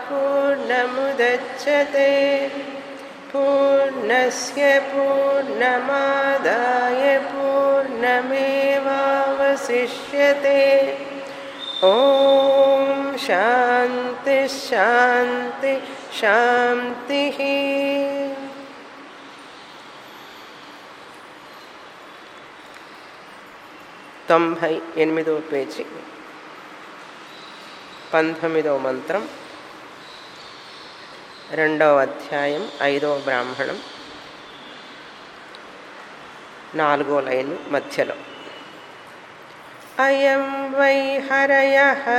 पूर्णमुदच्छते पूर्णस्य पूर्णमादाय पूर्णमेवावशिष्यते ॐ शान्ति शान्ति शान्तिः తొంభై ఎనిమిదవ పేజీ పంతొమ్మిదవ మంత్రం రెండవ అధ్యాయం ఐదవ బ్రాహ్మణం నాలుగో లైన్ మధ్యలో అయం వై హరయ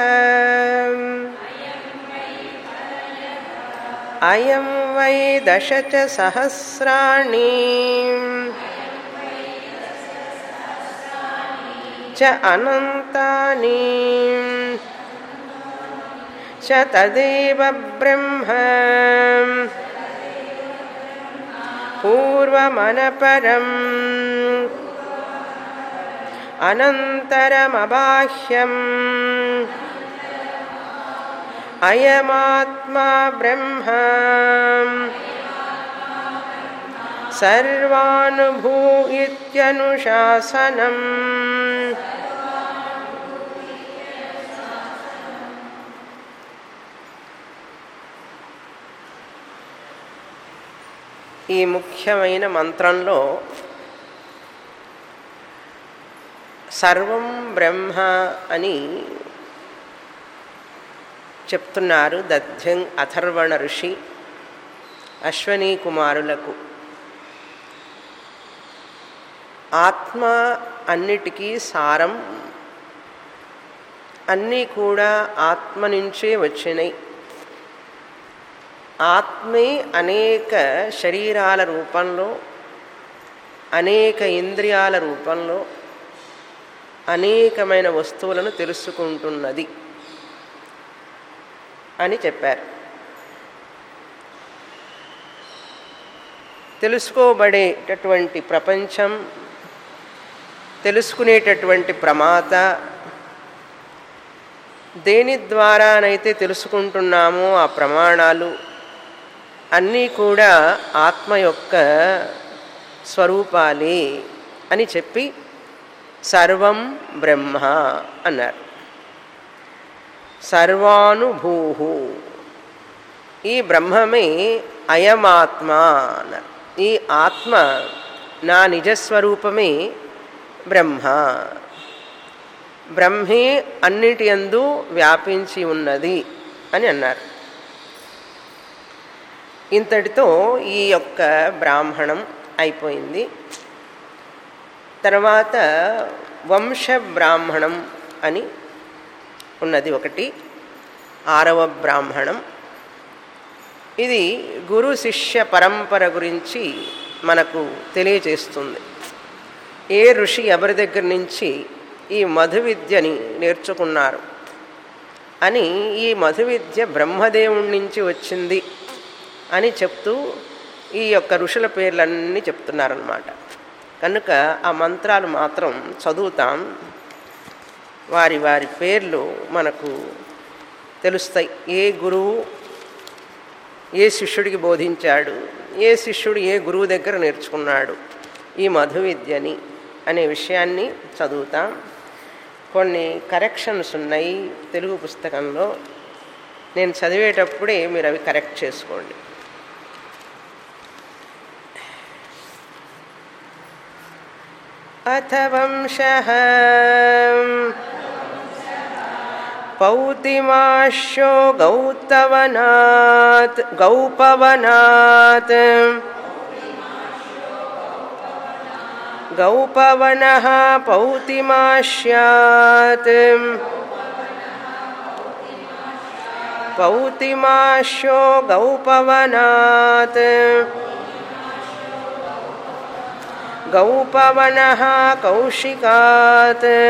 అయం వై దశ చ సహస్రాణి చ అనంతాని చ తదేవ బ్రహ్మ పూర్వమనపరం అనంతరమబాహ్యం అయమాత్మా బ్రహ్మ సర్వానుభూ ఇత్యనుశాసనం ఈ ముఖ్యమైన మంత్రంలో సర్వం బ్రహ్మ అని చెప్తున్నారు దధ్యం అథర్వణ ఋషి అశ్వనీ కుమారులకు ఆత్మ అన్నిటికీ సారం అన్నీ కూడా ఆత్మ నుంచే వచ్చినాయి ఆత్మే అనేక శరీరాల రూపంలో అనేక ఇంద్రియాల రూపంలో అనేకమైన వస్తువులను తెలుసుకుంటున్నది అని చెప్పారు తెలుసుకోబడేటటువంటి ప్రపంచం తెలుసుకునేటటువంటి ప్రమాత దేని ద్వారానైతే తెలుసుకుంటున్నామో ఆ ప్రమాణాలు అన్నీ కూడా ఆత్మ యొక్క స్వరూపాలే అని చెప్పి సర్వం బ్రహ్మ అన్నారు సర్వానుభూ ఈ బ్రహ్మమే అయమాత్మ అన్నారు ఈ ఆత్మ నా నిజస్వరూపమే బ్రహ్మ బ్రహ్మే అన్నిటి అందు వ్యాపించి ఉన్నది అని అన్నారు ఇంతటితో ఈ యొక్క బ్రాహ్మణం అయిపోయింది తర్వాత వంశ బ్రాహ్మణం అని ఉన్నది ఒకటి ఆరవ బ్రాహ్మణం ఇది గురు శిష్య పరంపర గురించి మనకు తెలియజేస్తుంది ఏ ఋషి ఎవరి దగ్గర నుంచి ఈ మధు విద్యని నేర్చుకున్నారు అని ఈ మధు విద్య బ్రహ్మదేవుడి నుంచి వచ్చింది అని చెప్తూ ఈ యొక్క ఋషుల పేర్లన్నీ చెప్తున్నారనమాట కనుక ఆ మంత్రాలు మాత్రం చదువుతాం వారి వారి పేర్లు మనకు తెలుస్తాయి ఏ గురువు ఏ శిష్యుడికి బోధించాడు ఏ శిష్యుడు ఏ గురువు దగ్గర నేర్చుకున్నాడు ఈ మధు విద్యని అనే విషయాన్ని చదువుతాం కొన్ని కరెక్షన్స్ ఉన్నాయి తెలుగు పుస్తకంలో నేను చదివేటప్పుడే మీరు అవి కరెక్ట్ చేసుకోండి అథ వంశ పౌతిమాశ్యో గౌతవనాత్ గౌపవనాత్ గౌపవన పౌతిమాశ్యాత్ పౌతిమాశ్యో గౌపవనాత్ గౌపవన కౌశికాత్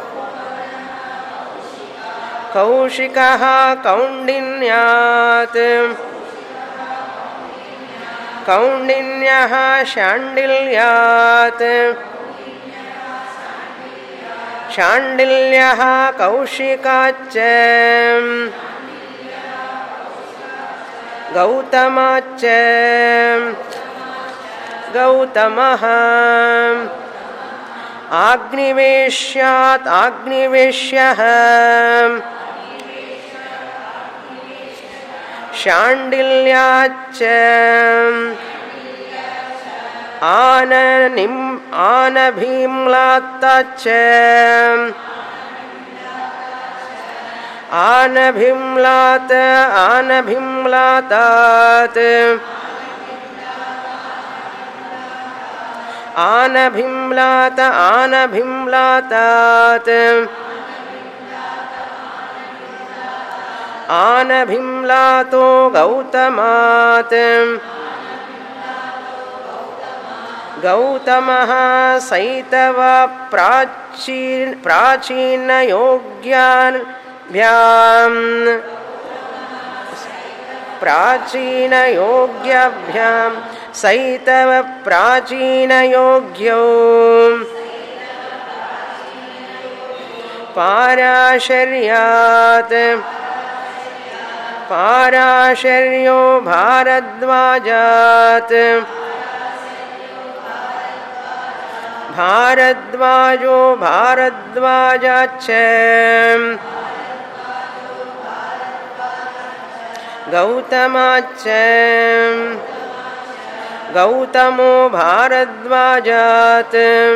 కౌశిక కౌండిన్యాత్ కౌండిన్య శాండిల్యాత్ శాండిల్య కౌశికాచ్చ गौतमाच्च गौतमः आग्निवेश्यात् आग्निवेश्यः शाण्डिल्याच्च आननिम् आनभीम्लात्ताच्च आनभिम्लात् आनभिम्लातात् आनभिम्लात आनभिम्लातात् आनभिम्लातो गौतमात् गौतमः सैतव प्राची प्राचीनयोग्याभ्याम् प्राचीनयोग्याभ्यां सैतव प्राचीनयोग्यौ पाराशर्यात् पाराशर्यो भारद्वाजात् भारद्वाजो भारद्वाजाच्च गौतमाच्च गौतमो भारद्वाजात्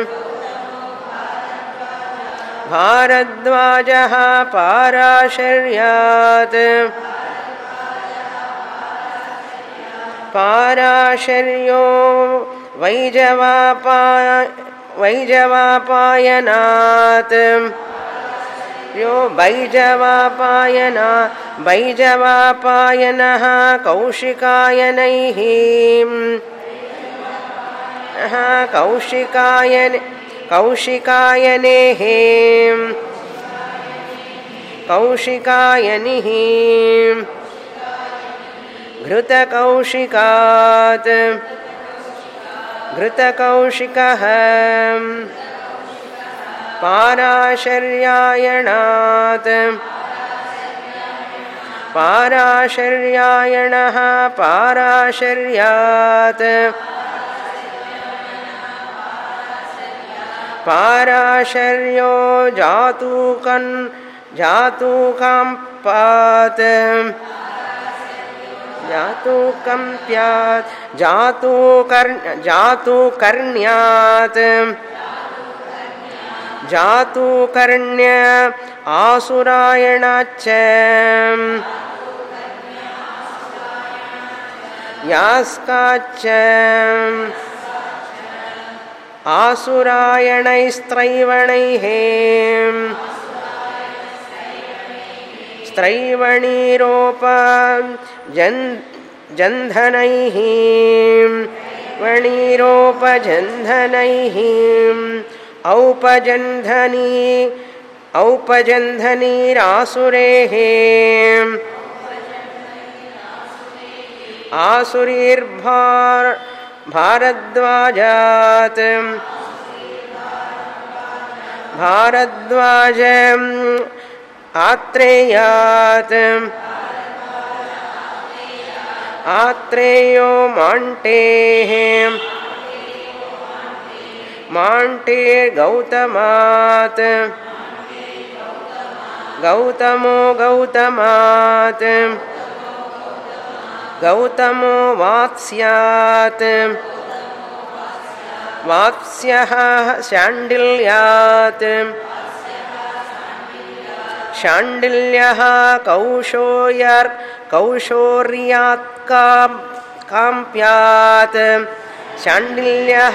भारद्वाजः पाराशर्यात् पाराशर्यो वैजवापा वैजवापायनात् यो बैजवापायना बैजवापायनः कौशिकायनैः कौशिकायन कौशिकायनेः कौशिकायनिः घृतकौशिकात् घृतकौशिकः पाराशर्यायणात् पाराशर्यायणः पाराशर्यात् पाराशर्यो जातूकन् जातूकाम्पात् जातूकम्प्यात् जातूकर् जातूकर्ण्यात् जातूकर्ण्य आसुरायणाच्च यास्काच्च आसुरायणैस्त्रैवणैः स्त्रैवणीरोप जन् जन्धनैः वणीरोपजन्धनैः औपजन्धनी औपजन्धनीरासुरेः आसुरीर्भार भारद्वाजात् भारद्वाज आत्रेयात् आत्रेयो माण्टेः माण्टे गौतमात् गौतमो गौतमात् गौतमो वात्स्यात् वात्स्यः शाण्डिल्यात् शाण्डिल्यः कौशोयर् कौशोर्यात्काम् काम्प्यात् शाण्डिल्यः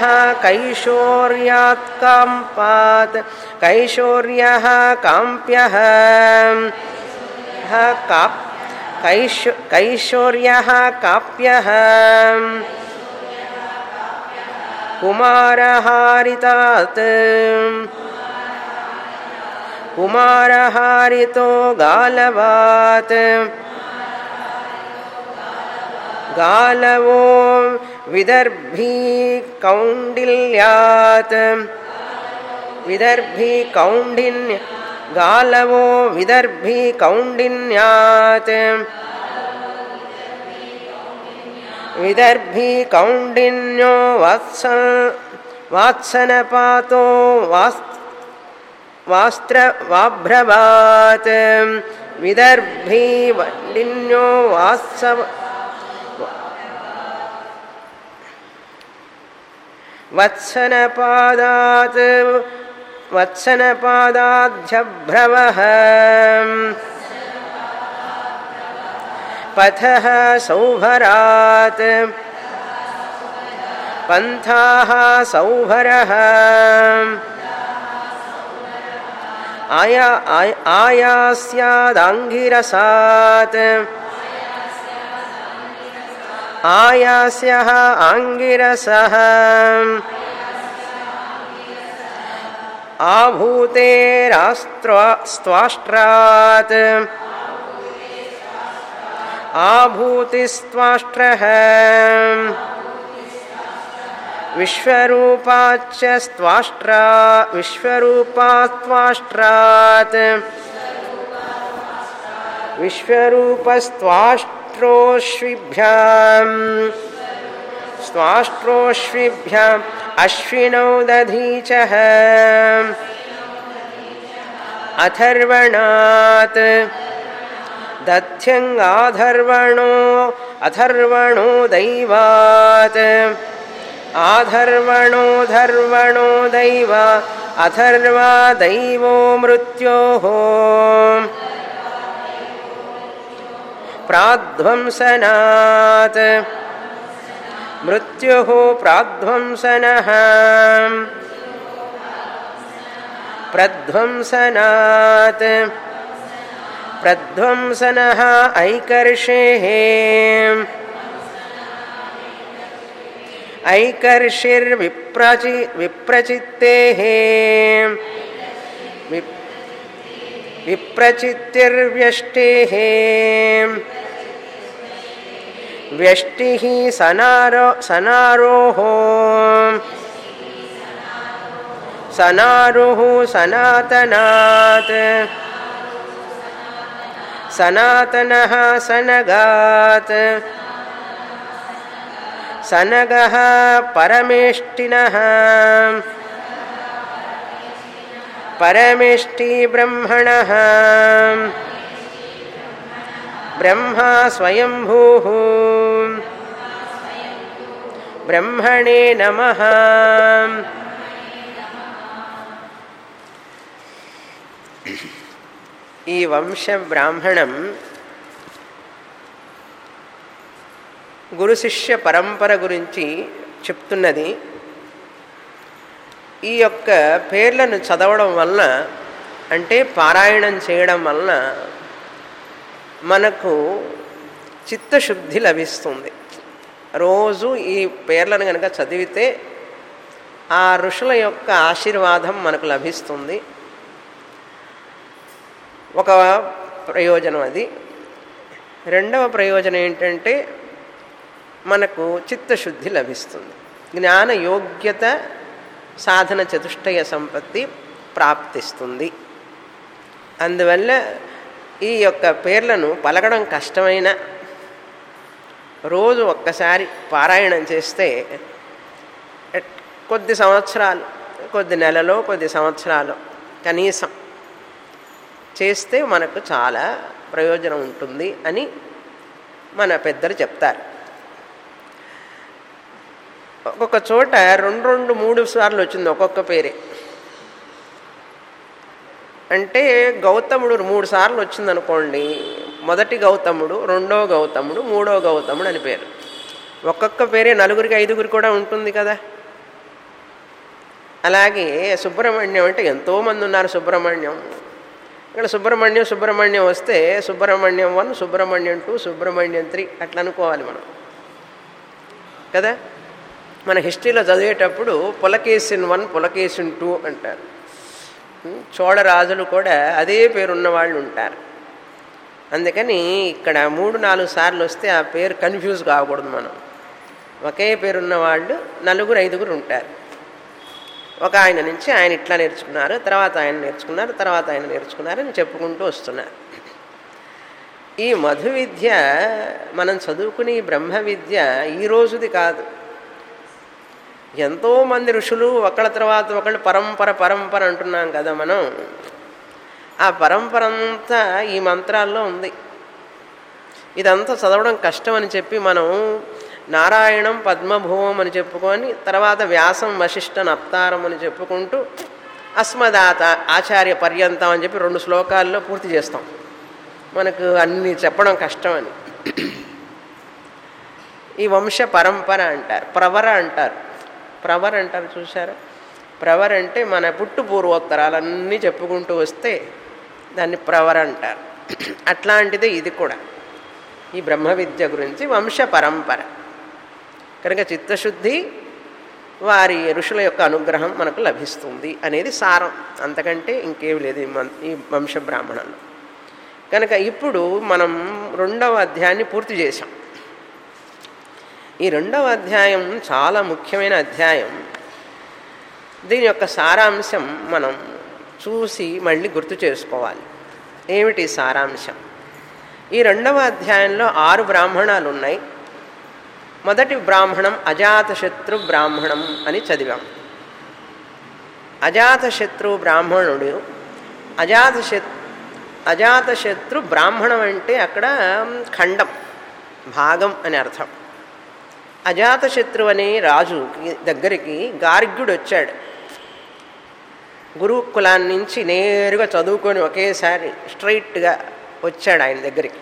कैशोर्यात्काम्पात् कैशोर्यः काम्प्यः काप् कैश कैशोर्यः काप्यः कुमारहारितात् कुमारहारितो गालवात् गालवो विदर्भी कौण्डिल्यात् विदर्भी कौण्डिन्य गालवो विदर्भी कौण्डिन्यात् విదర్భీ కౌండిన్యో వాత్స వాత్సనపాతో వాస్ వాస్త్ర వాభ్రవాత్ విదర్భీ వండిన్యో వాత్సవ వత్సనపాదాత్ వత్సనపాదాధ్యభ్రవः పథः సౌభరాత్ पन्थाः सौभरः आया आय आयास्यादाङ्गिरसात् आयास्यः आङ्गिरसः आभूतेरास्त्वाष्ट्रात् आभूतिस्त्वाष्ट्रः विश्वरूपाच्च स्त्वाष्ट्रा विश्वरूपास्त्वाष्ट्रात् विश्वरूपस्त्वाष्ट्रोष्विभ्याम् स्वाष्ट्रोष्विभ्याम् अश्विनौ दधीचः अथर्वणात् दध्यङ्गाधर्वणो अथर्वणो दैवात् आधर्वणो धर्वणो दैव अथर्वा दैवो मृत्योः प्राध्वंसनात् मृत्युः प्राध्वंसनः प्रध्वंसनात् प्रध्वंसनः ऐकर्षेः ऐकर्षिर्विप्रचि विप्रचित्तेः विप् विप्रचित्तिर्व्यष्टेः व्यष्टिः सनारो सनारोः सनारुः सनातनात् सनातनः सनगात् सनगः परमेष्टिनः परमेष्टिब्रह्मणः ब्रह्मा स्वयम्भूः ब्रह्मणे नमः ఈ వంశ బ్రాహ్మణం గురు శిష్య పరంపర గురించి చెప్తున్నది ఈ యొక్క పేర్లను చదవడం వలన అంటే పారాయణం చేయడం వలన మనకు చిత్తశుద్ధి లభిస్తుంది రోజు ఈ పేర్లను కనుక చదివితే ఆ ఋషుల యొక్క ఆశీర్వాదం మనకు లభిస్తుంది ఒక ప్రయోజనం అది రెండవ ప్రయోజనం ఏంటంటే మనకు చిత్తశుద్ధి లభిస్తుంది జ్ఞాన యోగ్యత సాధన చతుష్టయ సంపత్తి ప్రాప్తిస్తుంది అందువల్ల ఈ యొక్క పేర్లను పలకడం కష్టమైన రోజు ఒక్కసారి పారాయణం చేస్తే కొద్ది సంవత్సరాలు కొద్ది నెలలో కొద్ది సంవత్సరాలు కనీసం చేస్తే మనకు చాలా ప్రయోజనం ఉంటుంది అని మన పెద్దలు చెప్తారు ఒక్కొక్క చోట రెండు రెండు మూడు సార్లు వచ్చింది ఒక్కొక్క పేరే అంటే గౌతముడు మూడు సార్లు వచ్చిందనుకోండి మొదటి గౌతముడు రెండో గౌతముడు మూడో గౌతముడు అని పేరు ఒక్కొక్క పేరే నలుగురికి ఐదుగురికి కూడా ఉంటుంది కదా అలాగే సుబ్రహ్మణ్యం అంటే ఎంతోమంది ఉన్నారు సుబ్రహ్మణ్యం ఇక్కడ సుబ్రహ్మణ్యం సుబ్రహ్మణ్యం వస్తే Subrahmanyam one Subrahmanyam two Subrahmanyam three అట్లా అనుకోవాలి మనం కదా మన హిస్టరీలో చదివేటప్పుడు పులకేసిన్ వన్ పులకేసిన్ టూ అంటారు చోళరాజులు కూడా అదే పేరున్న వాళ్ళు ఉంటారు అందుకని ఇక్కడ మూడు నాలుగు సార్లు వస్తే ఆ పేరు కన్ఫ్యూజ్ కాకూడదు మనం ఒకే పేరున్న వాళ్ళు నలుగురు ఐదుగురు ఉంటారు ఒక ఆయన నుంచి ఆయన ఇట్లా నేర్చుకున్నారు తర్వాత ఆయన నేర్చుకున్నారు తర్వాత ఆయన నేర్చుకున్నారు అని చెప్పుకుంటూ వస్తున్నారు ఈ మధు విద్య మనం చదువుకునే ఈ బ్రహ్మ విద్య ఈ రోజుది కాదు ఎంతోమంది ఋషులు ఒకళ్ళ తర్వాత ఒకళ్ళు పరంపర పరంపర అంటున్నాం కదా మనం ఆ పరంపర అంతా ఈ మంత్రాల్లో ఉంది ఇదంతా చదవడం కష్టం అని చెప్పి మనం నారాయణం పద్మభూవం అని చెప్పుకొని తర్వాత వ్యాసం వశిష్ఠ నప్తారం అని చెప్పుకుంటూ అస్మదాత ఆచార్య పర్యంతం అని చెప్పి రెండు శ్లోకాల్లో పూర్తి చేస్తాం మనకు అన్ని చెప్పడం కష్టం అని ఈ వంశ పరంపర అంటారు ప్రవర అంటారు ప్రవర్ అంటారు చూసారా ప్రవర్ అంటే మన పుట్టు పూర్వోత్తరాలన్నీ చెప్పుకుంటూ వస్తే దాన్ని ప్రవర అంటారు అట్లాంటిదే ఇది కూడా ఈ బ్రహ్మ విద్య గురించి వంశ పరంపర కనుక చిత్తశుద్ధి వారి ఋషుల యొక్క అనుగ్రహం మనకు లభిస్తుంది అనేది సారం అంతకంటే ఇంకేం లేదు ఈ మం- ఈ వంశ బ్రాహ్మణంలో కనుక ఇప్పుడు మనం రెండవ అధ్యాయాన్ని పూర్తి చేశాం ఈ రెండవ అధ్యాయం చాలా ముఖ్యమైన అధ్యాయం దీని యొక్క సారాంశం మనం చూసి మళ్ళీ గుర్తు చేసుకోవాలి ఏమిటి సారాంశం ఈ రెండవ అధ్యాయంలో ఆరు బ్రాహ్మణాలు ఉన్నాయి మొదటి బ్రాహ్మణం అజాతశత్రు బ్రాహ్మణం అని చదివాం అజాతశత్రు బ్రాహ్మణుడు అజాతశత్ అజాతశత్రు బ్రాహ్మణం అంటే అక్కడ ఖండం భాగం అని అర్థం అజాతశత్రు అనే రాజు దగ్గరికి గార్గ్యుడు వచ్చాడు గురుకులాన్ని నుంచి నేరుగా చదువుకొని ఒకేసారి స్ట్రైట్గా వచ్చాడు ఆయన దగ్గరికి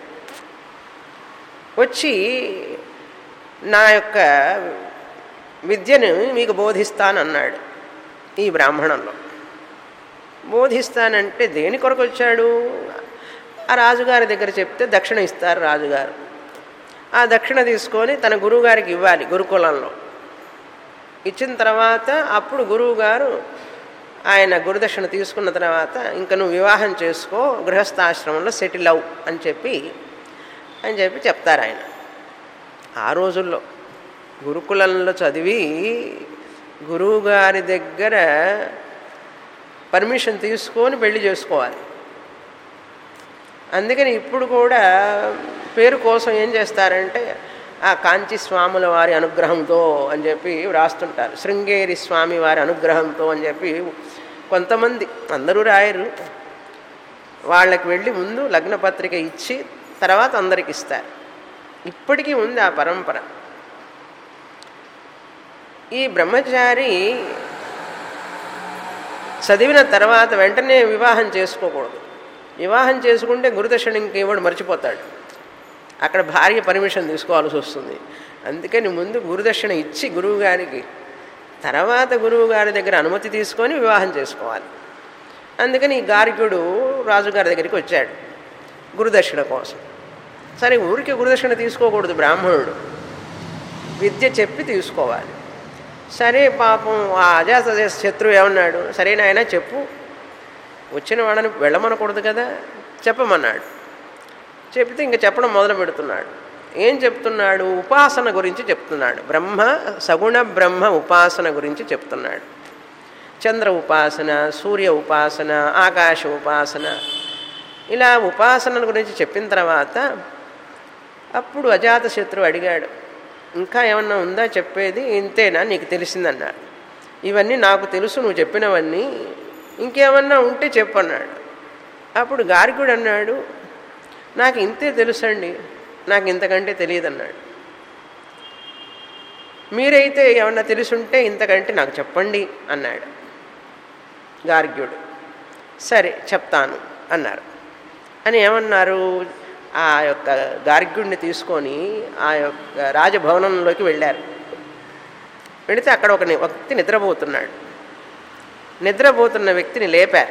వచ్చి నా యొక్క విద్యను మీకు బోధిస్తానన్నాడు ఈ బ్రాహ్మణంలో బోధిస్తానంటే దేని కొరకు వచ్చాడు ఆ రాజుగారి దగ్గర చెప్తే దక్షిణ ఇస్తారు రాజుగారు ఆ దక్షిణ తీసుకొని తన గురువుగారికి ఇవ్వాలి గురుకులంలో ఇచ్చిన తర్వాత అప్పుడు గురువుగారు ఆయన గురుదక్షిణ తీసుకున్న తర్వాత ఇంకా నువ్వు వివాహం చేసుకో గృహస్థాశ్రమంలో సెటిల్ అవు అని చెప్పి అని చెప్పి చెప్తారు ఆయన ఆ రోజుల్లో గురుకులంలో చదివి గురువుగారి దగ్గర పర్మిషన్ తీసుకొని పెళ్లి చేసుకోవాలి అందుకని ఇప్పుడు కూడా పేరు కోసం ఏం చేస్తారంటే ఆ కాంచి స్వాముల వారి అనుగ్రహంతో అని చెప్పి వ్రాస్తుంటారు శృంగేరి స్వామి వారి అనుగ్రహంతో అని చెప్పి కొంతమంది అందరూ రాయరు వాళ్ళకి వెళ్ళి ముందు లగ్నపత్రిక ఇచ్చి తర్వాత అందరికి ఇస్తారు ఇప్పటికీ ఉంది ఆ పరంపర ఈ బ్రహ్మచారి చదివిన తర్వాత వెంటనే వివాహం చేసుకోకూడదు వివాహం చేసుకుంటే గురుదక్షిణ ఇంకేవాడు మర్చిపోతాడు అక్కడ భార్య పర్మిషన్ తీసుకోవాల్సి వస్తుంది అందుకని ముందు గురుదక్షిణ ఇచ్చి గురువు గారికి తర్వాత గురువు గారి దగ్గర అనుమతి తీసుకొని వివాహం చేసుకోవాలి అందుకని ఈ గార్గ్యుడు రాజుగారి దగ్గరికి వచ్చాడు గురుదక్షిణ కోసం సరే ఊరికి గురుదక్షిణ తీసుకోకూడదు బ్రాహ్మణుడు విద్య చెప్పి తీసుకోవాలి సరే పాపం ఆ అజాత శత్రువు ఏమన్నాడు సరే నాయన చెప్పు వచ్చిన వాడని వెళ్ళమనకూడదు కదా చెప్పమన్నాడు చెప్తే ఇంక చెప్పడం మొదలు పెడుతున్నాడు ఏం చెప్తున్నాడు ఉపాసన గురించి చెప్తున్నాడు బ్రహ్మ సగుణ బ్రహ్మ ఉపాసన గురించి చెప్తున్నాడు చంద్ర ఉపాసన సూర్య ఉపాసన ఆకాశ ఉపాసన ఇలా ఉపాసనల గురించి చెప్పిన తర్వాత అప్పుడు అజాతశత్రువు అడిగాడు ఇంకా ఏమన్నా ఉందా చెప్పేది ఇంతేనా నీకు తెలిసిందన్నాడు ఇవన్నీ నాకు తెలుసు నువ్వు చెప్పినవన్నీ ఇంకేమన్నా ఉంటే చెప్పన్నాడు అప్పుడు గార్గుడు అన్నాడు నాకు ఇంతే తెలుసండి నాకు ఇంతకంటే తెలియదన్నాడు మీరైతే ఏమన్నా తెలుసుంటే ఇంతకంటే నాకు చెప్పండి అన్నాడు గార్గ్యుడు సరే చెప్తాను అన్నారు అని ఏమన్నారు ఆ యొక్క గార్గ్యుడిని తీసుకొని ఆ యొక్క రాజభవనంలోకి వెళ్ళారు వెళితే అక్కడ ఒక ని- వ్యక్తి నిద్రపోతున్నాడు నిద్రపోతున్న వ్యక్తిని లేపారు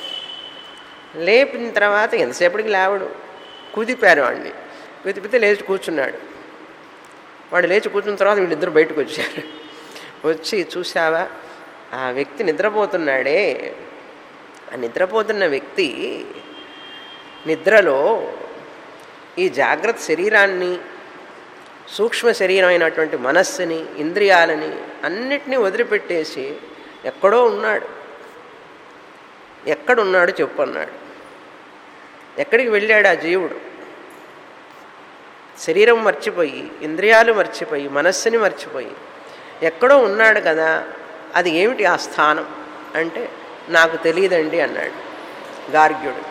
లేపిన తర్వాత ఎంతసేపటికి లేవడు కుదిపారు వాడిని కుదిపితే లేచి కూర్చున్నాడు వాడు లేచి కూర్చున్న తర్వాత వీళ్ళిద్దరు బయటకు వచ్చారు వచ్చి చూసావా ఆ వ్యక్తి నిద్రపోతున్నాడే ఆ నిద్రపోతున్న వ్యక్తి నిద్రలో ఈ జాగ్రత్త శరీరాన్ని సూక్ష్మ శరీరమైనటువంటి మనస్సుని ఇంద్రియాలని అన్నిటినీ వదిలిపెట్టేసి ఎక్కడో ఉన్నాడు ఎక్కడున్నాడు చెప్పు అన్నాడు ఎక్కడికి వెళ్ళాడు ఆ జీవుడు శరీరం మర్చిపోయి ఇంద్రియాలు మర్చిపోయి మనస్సుని మర్చిపోయి ఎక్కడో ఉన్నాడు కదా అది ఏమిటి ఆ స్థానం అంటే నాకు తెలియదండి అన్నాడు గార్గ్యుడు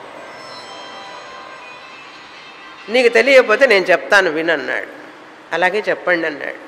నీకు తెలియకపోతే నేను చెప్తాను వినన్నాడు అలాగే చెప్పండి అన్నాడు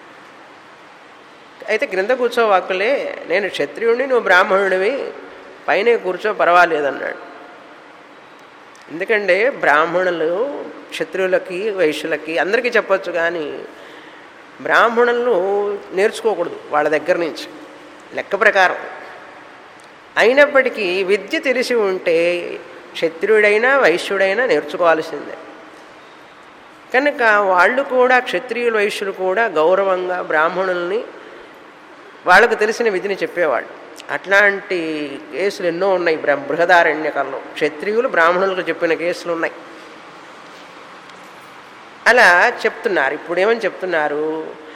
అయితే క్రింద కూర్చోవాకులే నేను క్షత్రియుడిని నువ్వు బ్రాహ్మణుడివి పైనే కూర్చో పర్వాలేదన్నాడు ఎందుకంటే బ్రాహ్మణులు క్షత్రియులకి వైశ్యులకి అందరికీ చెప్పొచ్చు కానీ బ్రాహ్మణులను నేర్చుకోకూడదు వాళ్ళ దగ్గర నుంచి లెక్క ప్రకారం అయినప్పటికీ విద్య తెలిసి ఉంటే క్షత్రియుడైనా వైశ్యుడైనా నేర్చుకోవాల్సిందే కనుక వాళ్ళు కూడా క్షత్రియులు వైశ్యులు కూడా గౌరవంగా బ్రాహ్మణుల్ని వాళ్ళకు తెలిసిన విధిని చెప్పేవాళ్ళు అట్లాంటి కేసులు ఎన్నో ఉన్నాయి బ్ర బృహదారణ్యకంలో క్షత్రియులు బ్రాహ్మణులకు చెప్పిన కేసులు ఉన్నాయి అలా చెప్తున్నారు ఇప్పుడేమని చెప్తున్నారు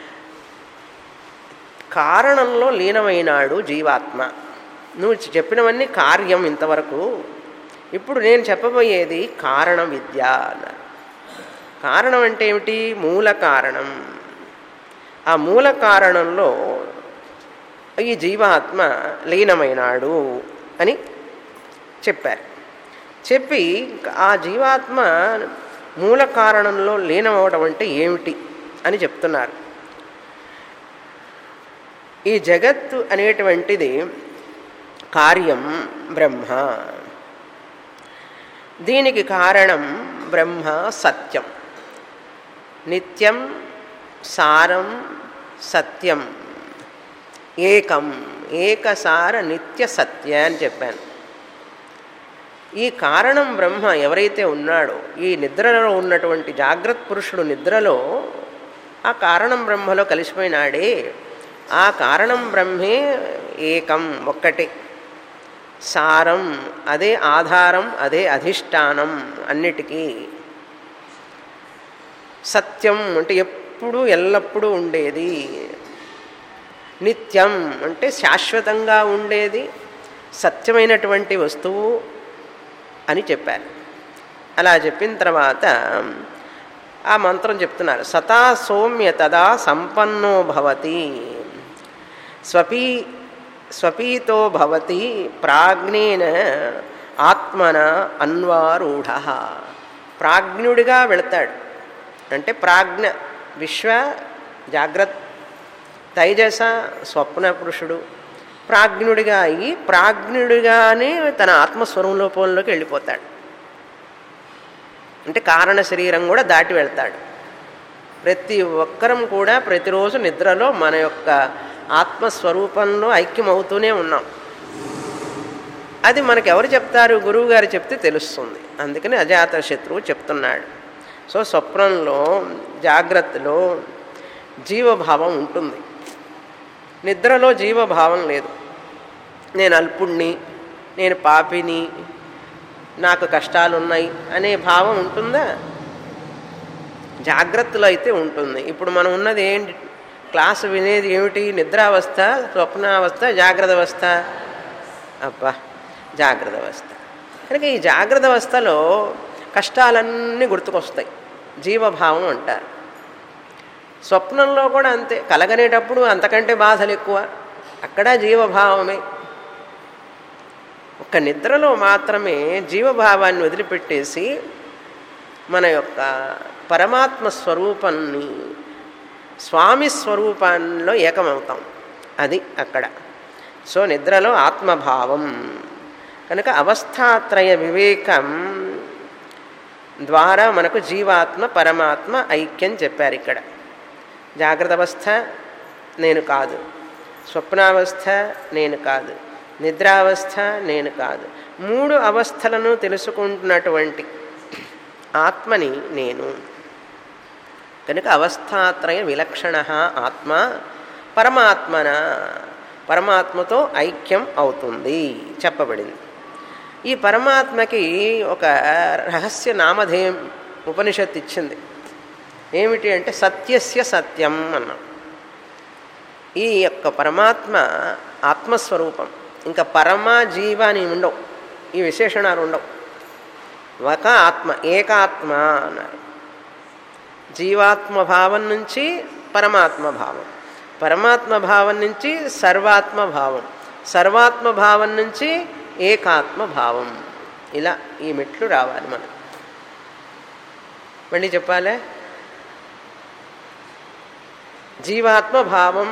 కారణంలో లీనమైనాడు జీవాత్మ నువ్వు చెప్పినవన్నీ కార్యం ఇంతవరకు ఇప్పుడు నేను చెప్పబోయేది కారణ విద్య అన్నారు కారణం అంటే ఏమిటి మూల కారణం ఆ మూల కారణంలో ఈ జీవాత్మ లీనమైనాడు అని చెప్పారు చెప్పి ఆ జీవాత్మ మూల కారణంలో లీనమవడం అంటే ఏమిటి అని చెప్తున్నారు ఈ జగత్తు అనేటువంటిది కార్యం బ్రహ్మ దీనికి కారణం బ్రహ్మ సత్యం నిత్యం సారం సత్యం ఏకం ఏకసార నిత్య సత్య అని చెప్పాను ఈ కారణం బ్రహ్మ ఎవరైతే ఉన్నాడో ఈ నిద్రలో ఉన్నటువంటి జాగ్రత్త పురుషుడు నిద్రలో ఆ కారణం బ్రహ్మలో కలిసిపోయినాడే ఆ కారణం బ్రహ్మే ఏకం ఒక్కటే సారం అదే ఆధారం అదే అధిష్టానం అన్నిటికీ సత్యం అంటే ఎప్పుడూ ఎల్లప్పుడూ ఉండేది నిత్యం అంటే శాశ్వతంగా ఉండేది సత్యమైనటువంటి వస్తువు అని చెప్పారు అలా చెప్పిన తర్వాత ఆ మంత్రం చెప్తున్నారు సతా సౌమ్య తదా సంపన్నో భవతి స్వపీ స్వపీతో భవతి ప్రాజ్ఞేన ఆత్మన అన్వారూఢ ప్రాజ్ఞుడిగా వెళతాడు అంటే ప్రాజ్ఞ విశ్వ జాగ్రత్త తైజస స్వప్న పురుషుడు ప్రాజ్ఞుడిగా అయ్యి ప్రాజ్ఞుడిగానే తన ఆత్మస్వరూపంలోకి వెళ్ళిపోతాడు అంటే కారణ శరీరం కూడా దాటి వెళ్తాడు ప్రతి ఒక్కరం కూడా ప్రతిరోజు నిద్రలో మన యొక్క ఆత్మస్వరూపంలో ఐక్యమవుతూనే ఉన్నాం అది మనకు ఎవరు చెప్తారు గురువు గారు చెప్తే తెలుస్తుంది అందుకని అజాత శత్రువు చెప్తున్నాడు సో స్వప్నంలో జాగ్రత్తలో జీవభావం ఉంటుంది నిద్రలో జీవభావం లేదు నేను అల్పుణ్ణి నేను పాపిని నాకు కష్టాలు ఉన్నాయి అనే భావం ఉంటుందా జాగ్రత్తలో అయితే ఉంటుంది ఇప్పుడు మనం ఉన్నది ఏంటి క్లాసు వినేది ఏమిటి నిద్రావస్థ స్వప్నావస్థ జాగ్రత్త అవస్థ అబ్బా జాగ్రత్త అవస్థ కనుక ఈ జాగ్రత్త అవస్థలో కష్టాలన్నీ గుర్తుకొస్తాయి జీవభావం అంటారు స్వప్నంలో కూడా అంతే కలగనేటప్పుడు అంతకంటే బాధలు ఎక్కువ అక్కడ జీవభావమే ఒక నిద్రలో మాత్రమే జీవభావాన్ని వదిలిపెట్టేసి మన యొక్క పరమాత్మ స్వరూపాన్ని స్వామి స్వరూపాల్లో ఏకమవుతాం అది అక్కడ సో నిద్రలో ఆత్మభావం కనుక అవస్థాత్రయ వివేకం ద్వారా మనకు జీవాత్మ పరమాత్మ ఐక్యం చెప్పారు ఇక్కడ జాగ్రత్త అవస్థ నేను కాదు స్వప్నావస్థ నేను కాదు నిద్రావస్థ నేను కాదు మూడు అవస్థలను తెలుసుకుంటున్నటువంటి ఆత్మని నేను కనుక అవస్థాత్రయ విలక్షణ ఆత్మ పరమాత్మన పరమాత్మతో ఐక్యం అవుతుంది చెప్పబడింది ఈ పరమాత్మకి ఒక రహస్య నామధేయం ఉపనిషత్తు ఇచ్చింది ఏమిటి అంటే సత్యస్య సత్యం అన్నాం ఈ యొక్క పరమాత్మ ఆత్మస్వరూపం ఇంకా పరమ జీవ అని ఉండవు ఈ విశేషణాలు ఉండవు ఒక ఆత్మ ఏకాత్మ అన్నారు జీవాత్మ భావం నుంచి పరమాత్మ భావం పరమాత్మ భావం నుంచి సర్వాత్మ భావం సర్వాత్మ భావం నుంచి ఏకాత్మ భావం ఇలా ఈ మెట్లు రావాలి మనం మళ్ళీ చెప్పాలే జీవాత్మ భావం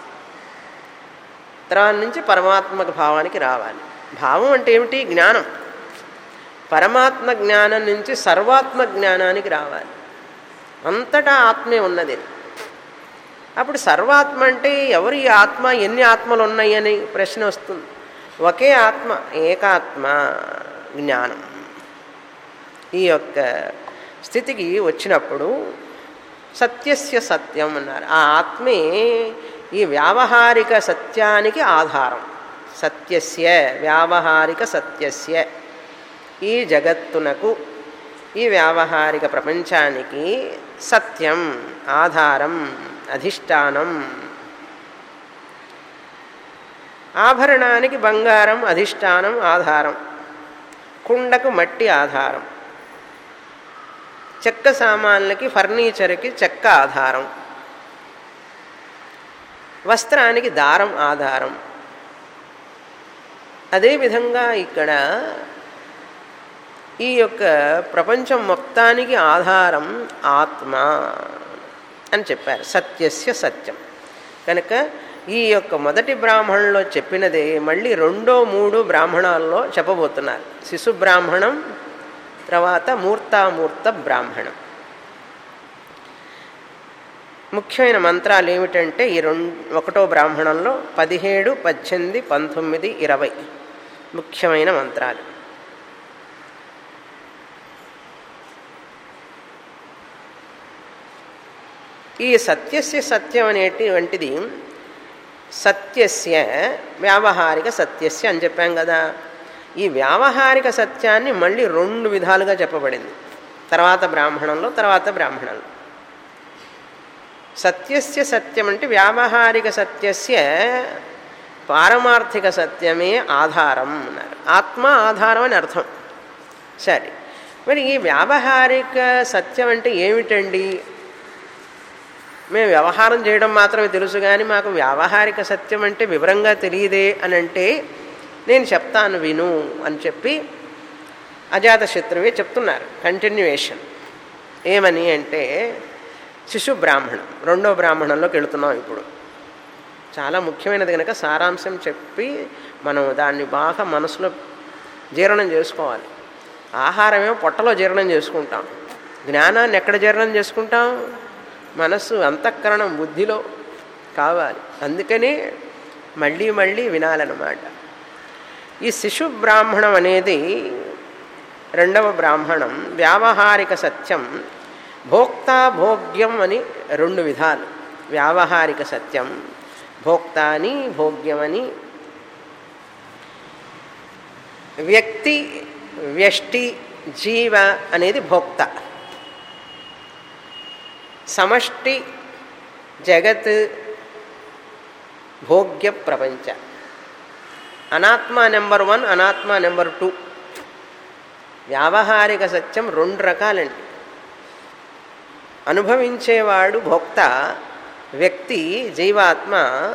తర్వాత నుంచి పరమాత్మ భావానికి రావాలి భావం అంటే ఏమిటి జ్ఞానం పరమాత్మ జ్ఞానం నుంచి సర్వాత్మ జ్ఞానానికి రావాలి అంతటా ఆత్మే ఉన్నది అప్పుడు సర్వాత్మ అంటే ఎవరి ఆత్మ ఎన్ని ఆత్మలు ఉన్నాయని ప్రశ్న వస్తుంది ఒకే ఆత్మ ఏకాత్మ జ్ఞానం ఈ యొక్క స్థితికి వచ్చినప్పుడు సత్యస్య సత్యం అన్నారు ఆ ఆత్మే ఈ వ్యావహారిక సత్యానికి ఆధారం సత్యస్య వ్యావహారిక సత్యస్య ఈ జగత్తునకు ఈ వ్యావహారిక ప్రపంచానికి సత్యం ఆధారం అధిష్టానం ఆభరణానికి బంగారం అధిష్టానం ఆధారం కుండకు మట్టి ఆధారం చెక్క సామాన్లకి ఫర్నిచర్కి చెక్క ఆధారం వస్త్రానికి దారం ఆధారం అదేవిధంగా ఇక్కడ ఈ యొక్క ప్రపంచం మొత్తానికి ఆధారం ఆత్మ అని చెప్పారు సత్యస్య సత్యం కనుక ఈ యొక్క మొదటి బ్రాహ్మణంలో చెప్పినదే మళ్ళీ రెండో మూడు బ్రాహ్మణాల్లో చెప్పబోతున్నారు శిశు బ్రాహ్మణం తర్వాత మూర్తామూర్త బ్రాహ్మణం ముఖ్యమైన మంత్రాలు ఏమిటంటే ఈ రెండు ఒకటో బ్రాహ్మణంలో పదిహేడు పద్దెనిమిది పంతొమ్మిది ఇరవై ముఖ్యమైన మంత్రాలు ఈ సత్యస్య సత్యం అనేటువంటిది సత్యస్య వ్యావహారిక సత్యస్య అని చెప్పాం కదా ఈ వ్యావహారిక సత్యాన్ని మళ్ళీ రెండు విధాలుగా చెప్పబడింది తర్వాత బ్రాహ్మణంలో తర్వాత బ్రాహ్మణంలో సత్యస్య సత్యం అంటే వ్యావహారిక సత్యస్య పారమార్థిక సత్యమే ఆధారం అన్నారు ఆత్మ ఆధారం అని అర్థం సరే మరి ఈ వ్యావహారిక సత్యం అంటే ఏమిటండి మేము వ్యవహారం చేయడం మాత్రమే తెలుసు కానీ మాకు వ్యావహారిక సత్యం అంటే వివరంగా తెలియదే అని అంటే నేను చెప్తాను విను అని చెప్పి అజాతశత్రువే చెప్తున్నారు కంటిన్యూయేషన్ ఏమని అంటే శిశు బ్రాహ్మణం రెండో బ్రాహ్మణంలోకి వెళుతున్నాం ఇప్పుడు చాలా ముఖ్యమైనది కనుక సారాంశం చెప్పి మనం దాన్ని బాగా మనసులో జీర్ణం చేసుకోవాలి ఆహారమేమో పొట్టలో జీర్ణం చేసుకుంటాం జ్ఞానాన్ని ఎక్కడ జీర్ణం చేసుకుంటాం మనస్సు అంతఃకరణం బుద్ధిలో కావాలి అందుకని మళ్ళీ మళ్ళీ వినాలన్నమాట ఈ శిశు బ్రాహ్మణం అనేది రెండవ బ్రాహ్మణం వ్యావహారిక సత్యం భోక్తా భోగ్యం అని రెండు విధాలు వ్యావహారిక సత్యం భోక్తాని భోగ్యమని వ్యక్తి వ్యష్టి జీవ అనేది భోక్త సమష్టి జగత్ భోగ్య ప్రపంచ అనాత్మ నెంబర్ వన్ అనాత్మ నెంబర్ టూ వ్యావహారిక సత్యం రెండు రకాలండి అనుభవించేవాడు భోక్త వ్యక్తి జీవాత్మ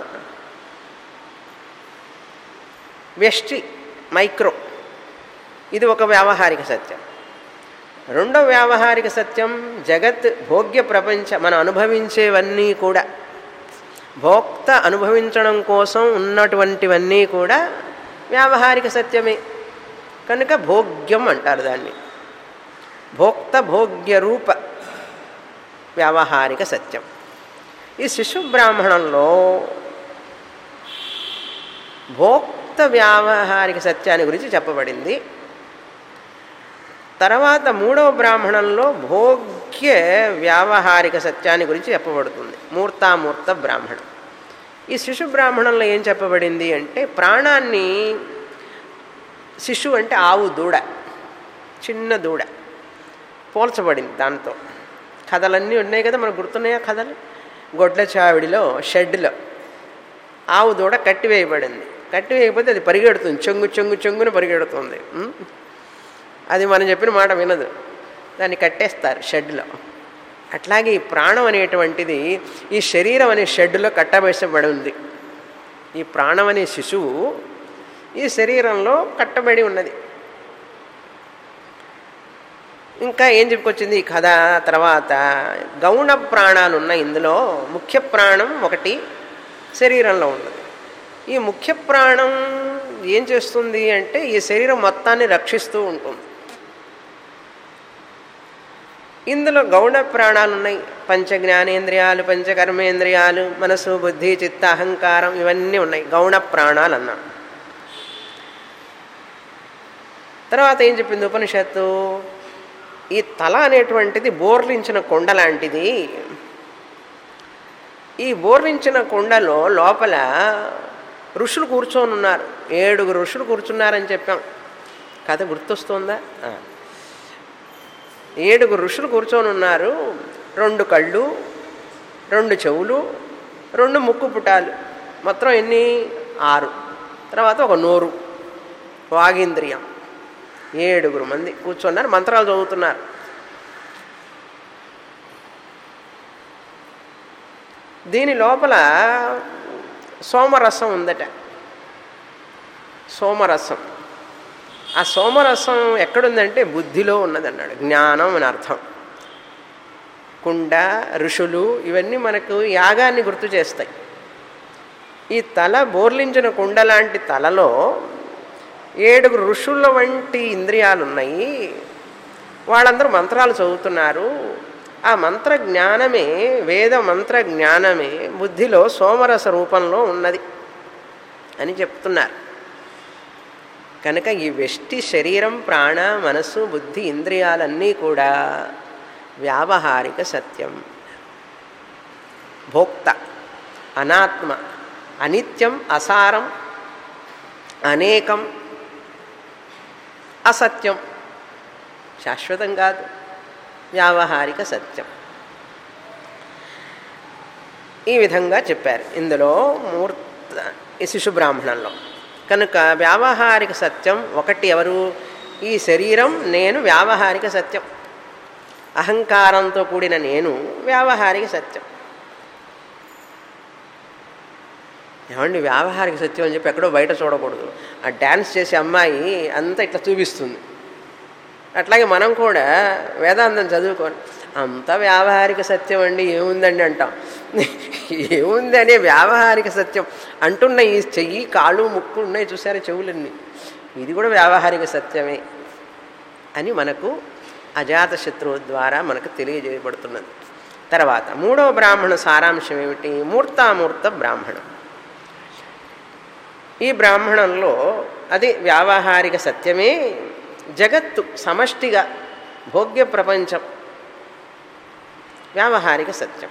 వ్యష్టి మైక్రో ఇది ఒక వ్యావహారిక సత్యం రెండో వ్యావహారిక సత్యం జగత్ భోగ్య ప్రపంచ మనం అనుభవించేవన్నీ కూడా భోక్త అనుభవించడం కోసం ఉన్నటువంటివన్నీ కూడా వ్యావహారిక సత్యమే కనుక భోగ్యం అంటారు దాన్ని భోక్త భోగ్య రూప వ్యావహారిక సత్యం ఈ శిశు బ్రాహ్మణంలో భోక్త వ్యావహారిక సత్యాన్ని గురించి చెప్పబడింది తర్వాత మూడవ బ్రాహ్మణంలో భోగ్య వ్యావహారిక సత్యాన్ని గురించి చెప్పబడుతుంది మూర్తామూర్త బ్రాహ్మణం ఈ శిశు బ్రాహ్మణంలో ఏం చెప్పబడింది అంటే ప్రాణాన్ని శిశు అంటే ఆవు దూడ చిన్న దూడ పోల్చబడింది దాంతో కథలన్నీ ఉన్నాయి కదా మనకు గుర్తున్నాయా కథలు గొడ్ల చావిడిలో షెడ్లో ఆవు దూడ కట్టివేయబడింది కట్టివేయకపోతే అది పరిగెడుతుంది చెంగు చెంగు చెంగున పరిగెడుతుంది అది మనం చెప్పిన మాట వినదు దాన్ని కట్టేస్తారు షెడ్లో అట్లాగే ఈ ప్రాణం అనేటువంటిది ఈ శరీరం అనే షెడ్లో కట్టబేసబడి ఉంది ఈ ప్రాణం అనే శిశువు ఈ శరీరంలో కట్టబడి ఉన్నది ఇంకా ఏం చెప్పుకొచ్చింది ఈ కథ తర్వాత గౌణ ప్రాణాలు ఉన్నాయి ఇందులో ముఖ్య ప్రాణం ఒకటి శరీరంలో ఉన్నది ఈ ముఖ్య ప్రాణం ఏం చేస్తుంది అంటే ఈ శరీరం మొత్తాన్ని రక్షిస్తూ ఉంటుంది ఇందులో గౌణ ప్రాణాలు ఉన్నాయి పంచ జ్ఞానేంద్రియాలు పంచ కర్మేంద్రియాలు మనసు బుద్ధి చిత్త అహంకారం ఇవన్నీ ఉన్నాయి గౌణ ప్రాణాలు అన్నాం తర్వాత ఏం చెప్పింది ఉపనిషత్తు ఈ తల అనేటువంటిది బోర్లించిన కొండ లాంటిది ఈ బోర్లించిన కొండలో లోపల ఋషులు కూర్చొని ఉన్నారు ఏడుగురు ఋషులు కూర్చున్నారని చెప్పాం కథ గుర్తొస్తుందా ఆ. ఏడుగురు ఋషులు కూర్చొని ఉన్నారు రెండు కళ్ళు రెండు చెవులు రెండు ముక్కు పుటాలు మొత్తం ఎన్ని ఆరు తర్వాత ఒక నోరు వాగేంద్రియం ఏడుగురు మంది కూర్చున్నారు మంత్రాలు చదువుతున్నారు దీని లోపల సోమరసం ఉందట సోమరసం ఆ సోమరసం ఎక్కడుందంటే బుద్ధిలో ఉన్నదన్నాడు జ్ఞానం అని అర్థం కుండ ఋషులు ఇవన్నీ మనకు యాగాన్ని గుర్తు చేస్తాయి ఈ తల బోర్లించిన కుండ లాంటి తలలో ఏడుగురు ఋషుల వంటి ఇంద్రియాలు ఉన్నాయి వాళ్ళందరూ మంత్రాలు చదువుతున్నారు ఆ మంత్ర జ్ఞానమే వేద మంత్ర జ్ఞానమే బుద్ధిలో సోమరస రూపంలో ఉన్నది అని చెప్తున్నారు కనుక ఈ వెష్టి శరీరం ప్రాణ మనస్సు బుద్ధి ఇంద్రియాలన్నీ కూడా వ్యావహారిక సత్యం భోక్త అనాత్మ అనిత్యం అసారం అనేకం అసత్యం శాశ్వతం కాదు వ్యావహారిక సత్యం ఈ విధంగా చెప్పారు ఇందులో మూర్త ఈ శిశు బ్రాహ్మణంలో కనుక వ్యావహారిక సత్యం ఒకటి ఎవరు ఈ శరీరం నేను వ్యావహారిక సత్యం అహంకారంతో కూడిన నేను వ్యావహారిక సత్యం ఏమండి వ్యావహారిక సత్యం అని చెప్పి ఎక్కడో బయట చూడకూడదు ఆ డ్యాన్స్ చేసే అమ్మాయి అంతా ఇట్లా చూపిస్తుంది అట్లాగే మనం కూడా వేదాంతం చదువుకోండి అంత వ్యావహారిక సత్యం అండి ఏముందండి అంటాం ఏముంది అనే వ్యావహారిక సత్యం అంటున్న ఈ చెయ్యి కాళ్ళు ముక్కు ఉన్నాయి చూసారా చెవులన్నీ ఇది కూడా వ్యావహారిక సత్యమే అని మనకు అజాతశత్రువు ద్వారా మనకు తెలియజేయబడుతున్నది తర్వాత మూడవ బ్రాహ్మణ సారాంశం ఏమిటి మూర్తామూర్త బ్రాహ్మణం ఈ బ్రాహ్మణంలో అది వ్యావహారిక సత్యమే జగత్తు సమష్టిగా భోగ్య ప్రపంచం వ్యావహారిక సత్యం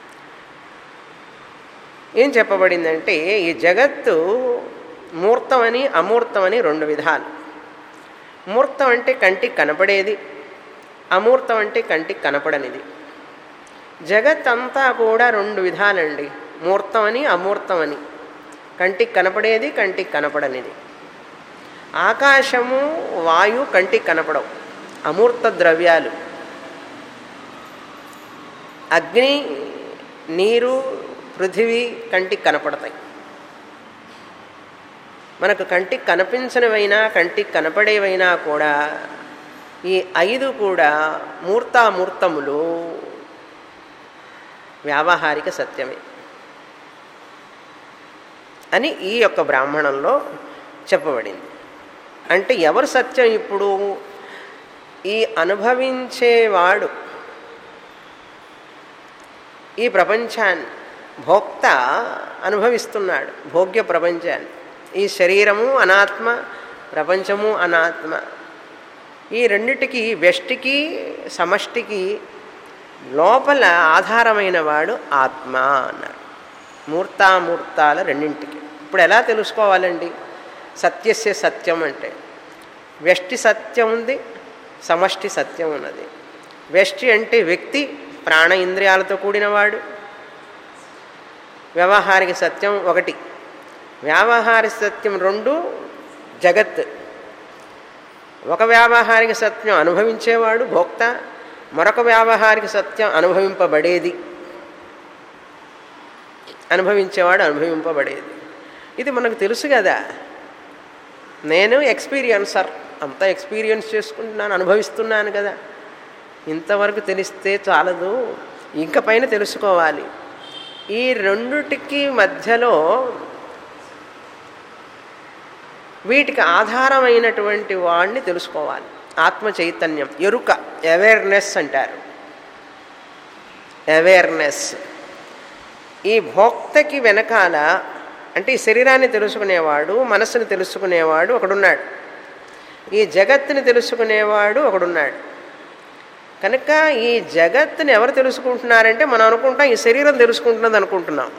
ఏం చెప్పబడిందంటే ఈ జగత్తు మూర్తమని అమూర్తమని రెండు విధాలు మూర్తం అంటే కంటికి కనపడేది అమూర్తం అంటే కంటికి కనపడనిది జగత్ అంతా కూడా రెండు విధాలండి మూర్తమని అమూర్తమని కంటికి కనపడేది కంటికి కనపడనిది ఆకాశము వాయు కంటికి కనపడవు అమూర్త ద్రవ్యాలు అగ్ని నీరు పృథివీ కంటికి కనపడతాయి మనకు కంటికి కనిపించనివైనా కంటికి కనపడేవైనా కూడా ఈ ఐదు కూడా మూర్తామూర్తములు వ్యావహారిక సత్యమే అని ఈ యొక్క బ్రాహ్మణంలో చెప్పబడింది అంటే ఎవరు సత్యం ఇప్పుడు ఈ అనుభవించేవాడు ఈ ప్రపంచాన్ని భోక్త అనుభవిస్తున్నాడు భోగ్య ప్రపంచాన్ని ఈ శరీరము అనాత్మ ప్రపంచము అనాత్మ ఈ రెండిటికి వ్యష్టికి సమష్టికి లోపల ఆధారమైన వాడు ఆత్మ అన్నారు మూర్తామూర్తాల రెండింటికి ఇప్పుడు ఎలా తెలుసుకోవాలండి సత్యస్య సత్యం అంటే వ్యష్టి సత్యం ఉంది సమష్టి సత్యం ఉన్నది వ్యష్టి అంటే వ్యక్తి ప్రాణ ఇంద్రియాలతో కూడినవాడు వ్యవహారిక సత్యం ఒకటి వ్యావహారిక సత్యం రెండు జగత్ ఒక వ్యావహారిక సత్యం అనుభవించేవాడు భోక్త మరొక వ్యావహారిక సత్యం అనుభవింపబడేది అనుభవించేవాడు అనుభవింపబడేది ఇది మనకు తెలుసు కదా నేను ఎక్స్పీరియన్సర్ అంతా ఎక్స్పీరియన్స్ చేసుకుంటున్నాను అనుభవిస్తున్నాను కదా ఇంతవరకు తెలిస్తే చాలదు ఇంక పైన తెలుసుకోవాలి ఈ రెండుటికి మధ్యలో వీటికి ఆధారమైనటువంటి వాడిని తెలుసుకోవాలి ఆత్మ చైతన్యం ఎరుక అవేర్నెస్ అంటారు అవేర్నెస్ ఈ భోక్తకి వెనకాల అంటే ఈ శరీరాన్ని తెలుసుకునేవాడు మనస్సుని తెలుసుకునేవాడు ఒకడున్నాడు ఈ జగత్తుని తెలుసుకునేవాడు ఒకడున్నాడు కనుక ఈ జగత్తుని ఎవరు తెలుసుకుంటున్నారంటే మనం అనుకుంటాం ఈ శరీరం తెలుసుకుంటున్నది అనుకుంటున్నాం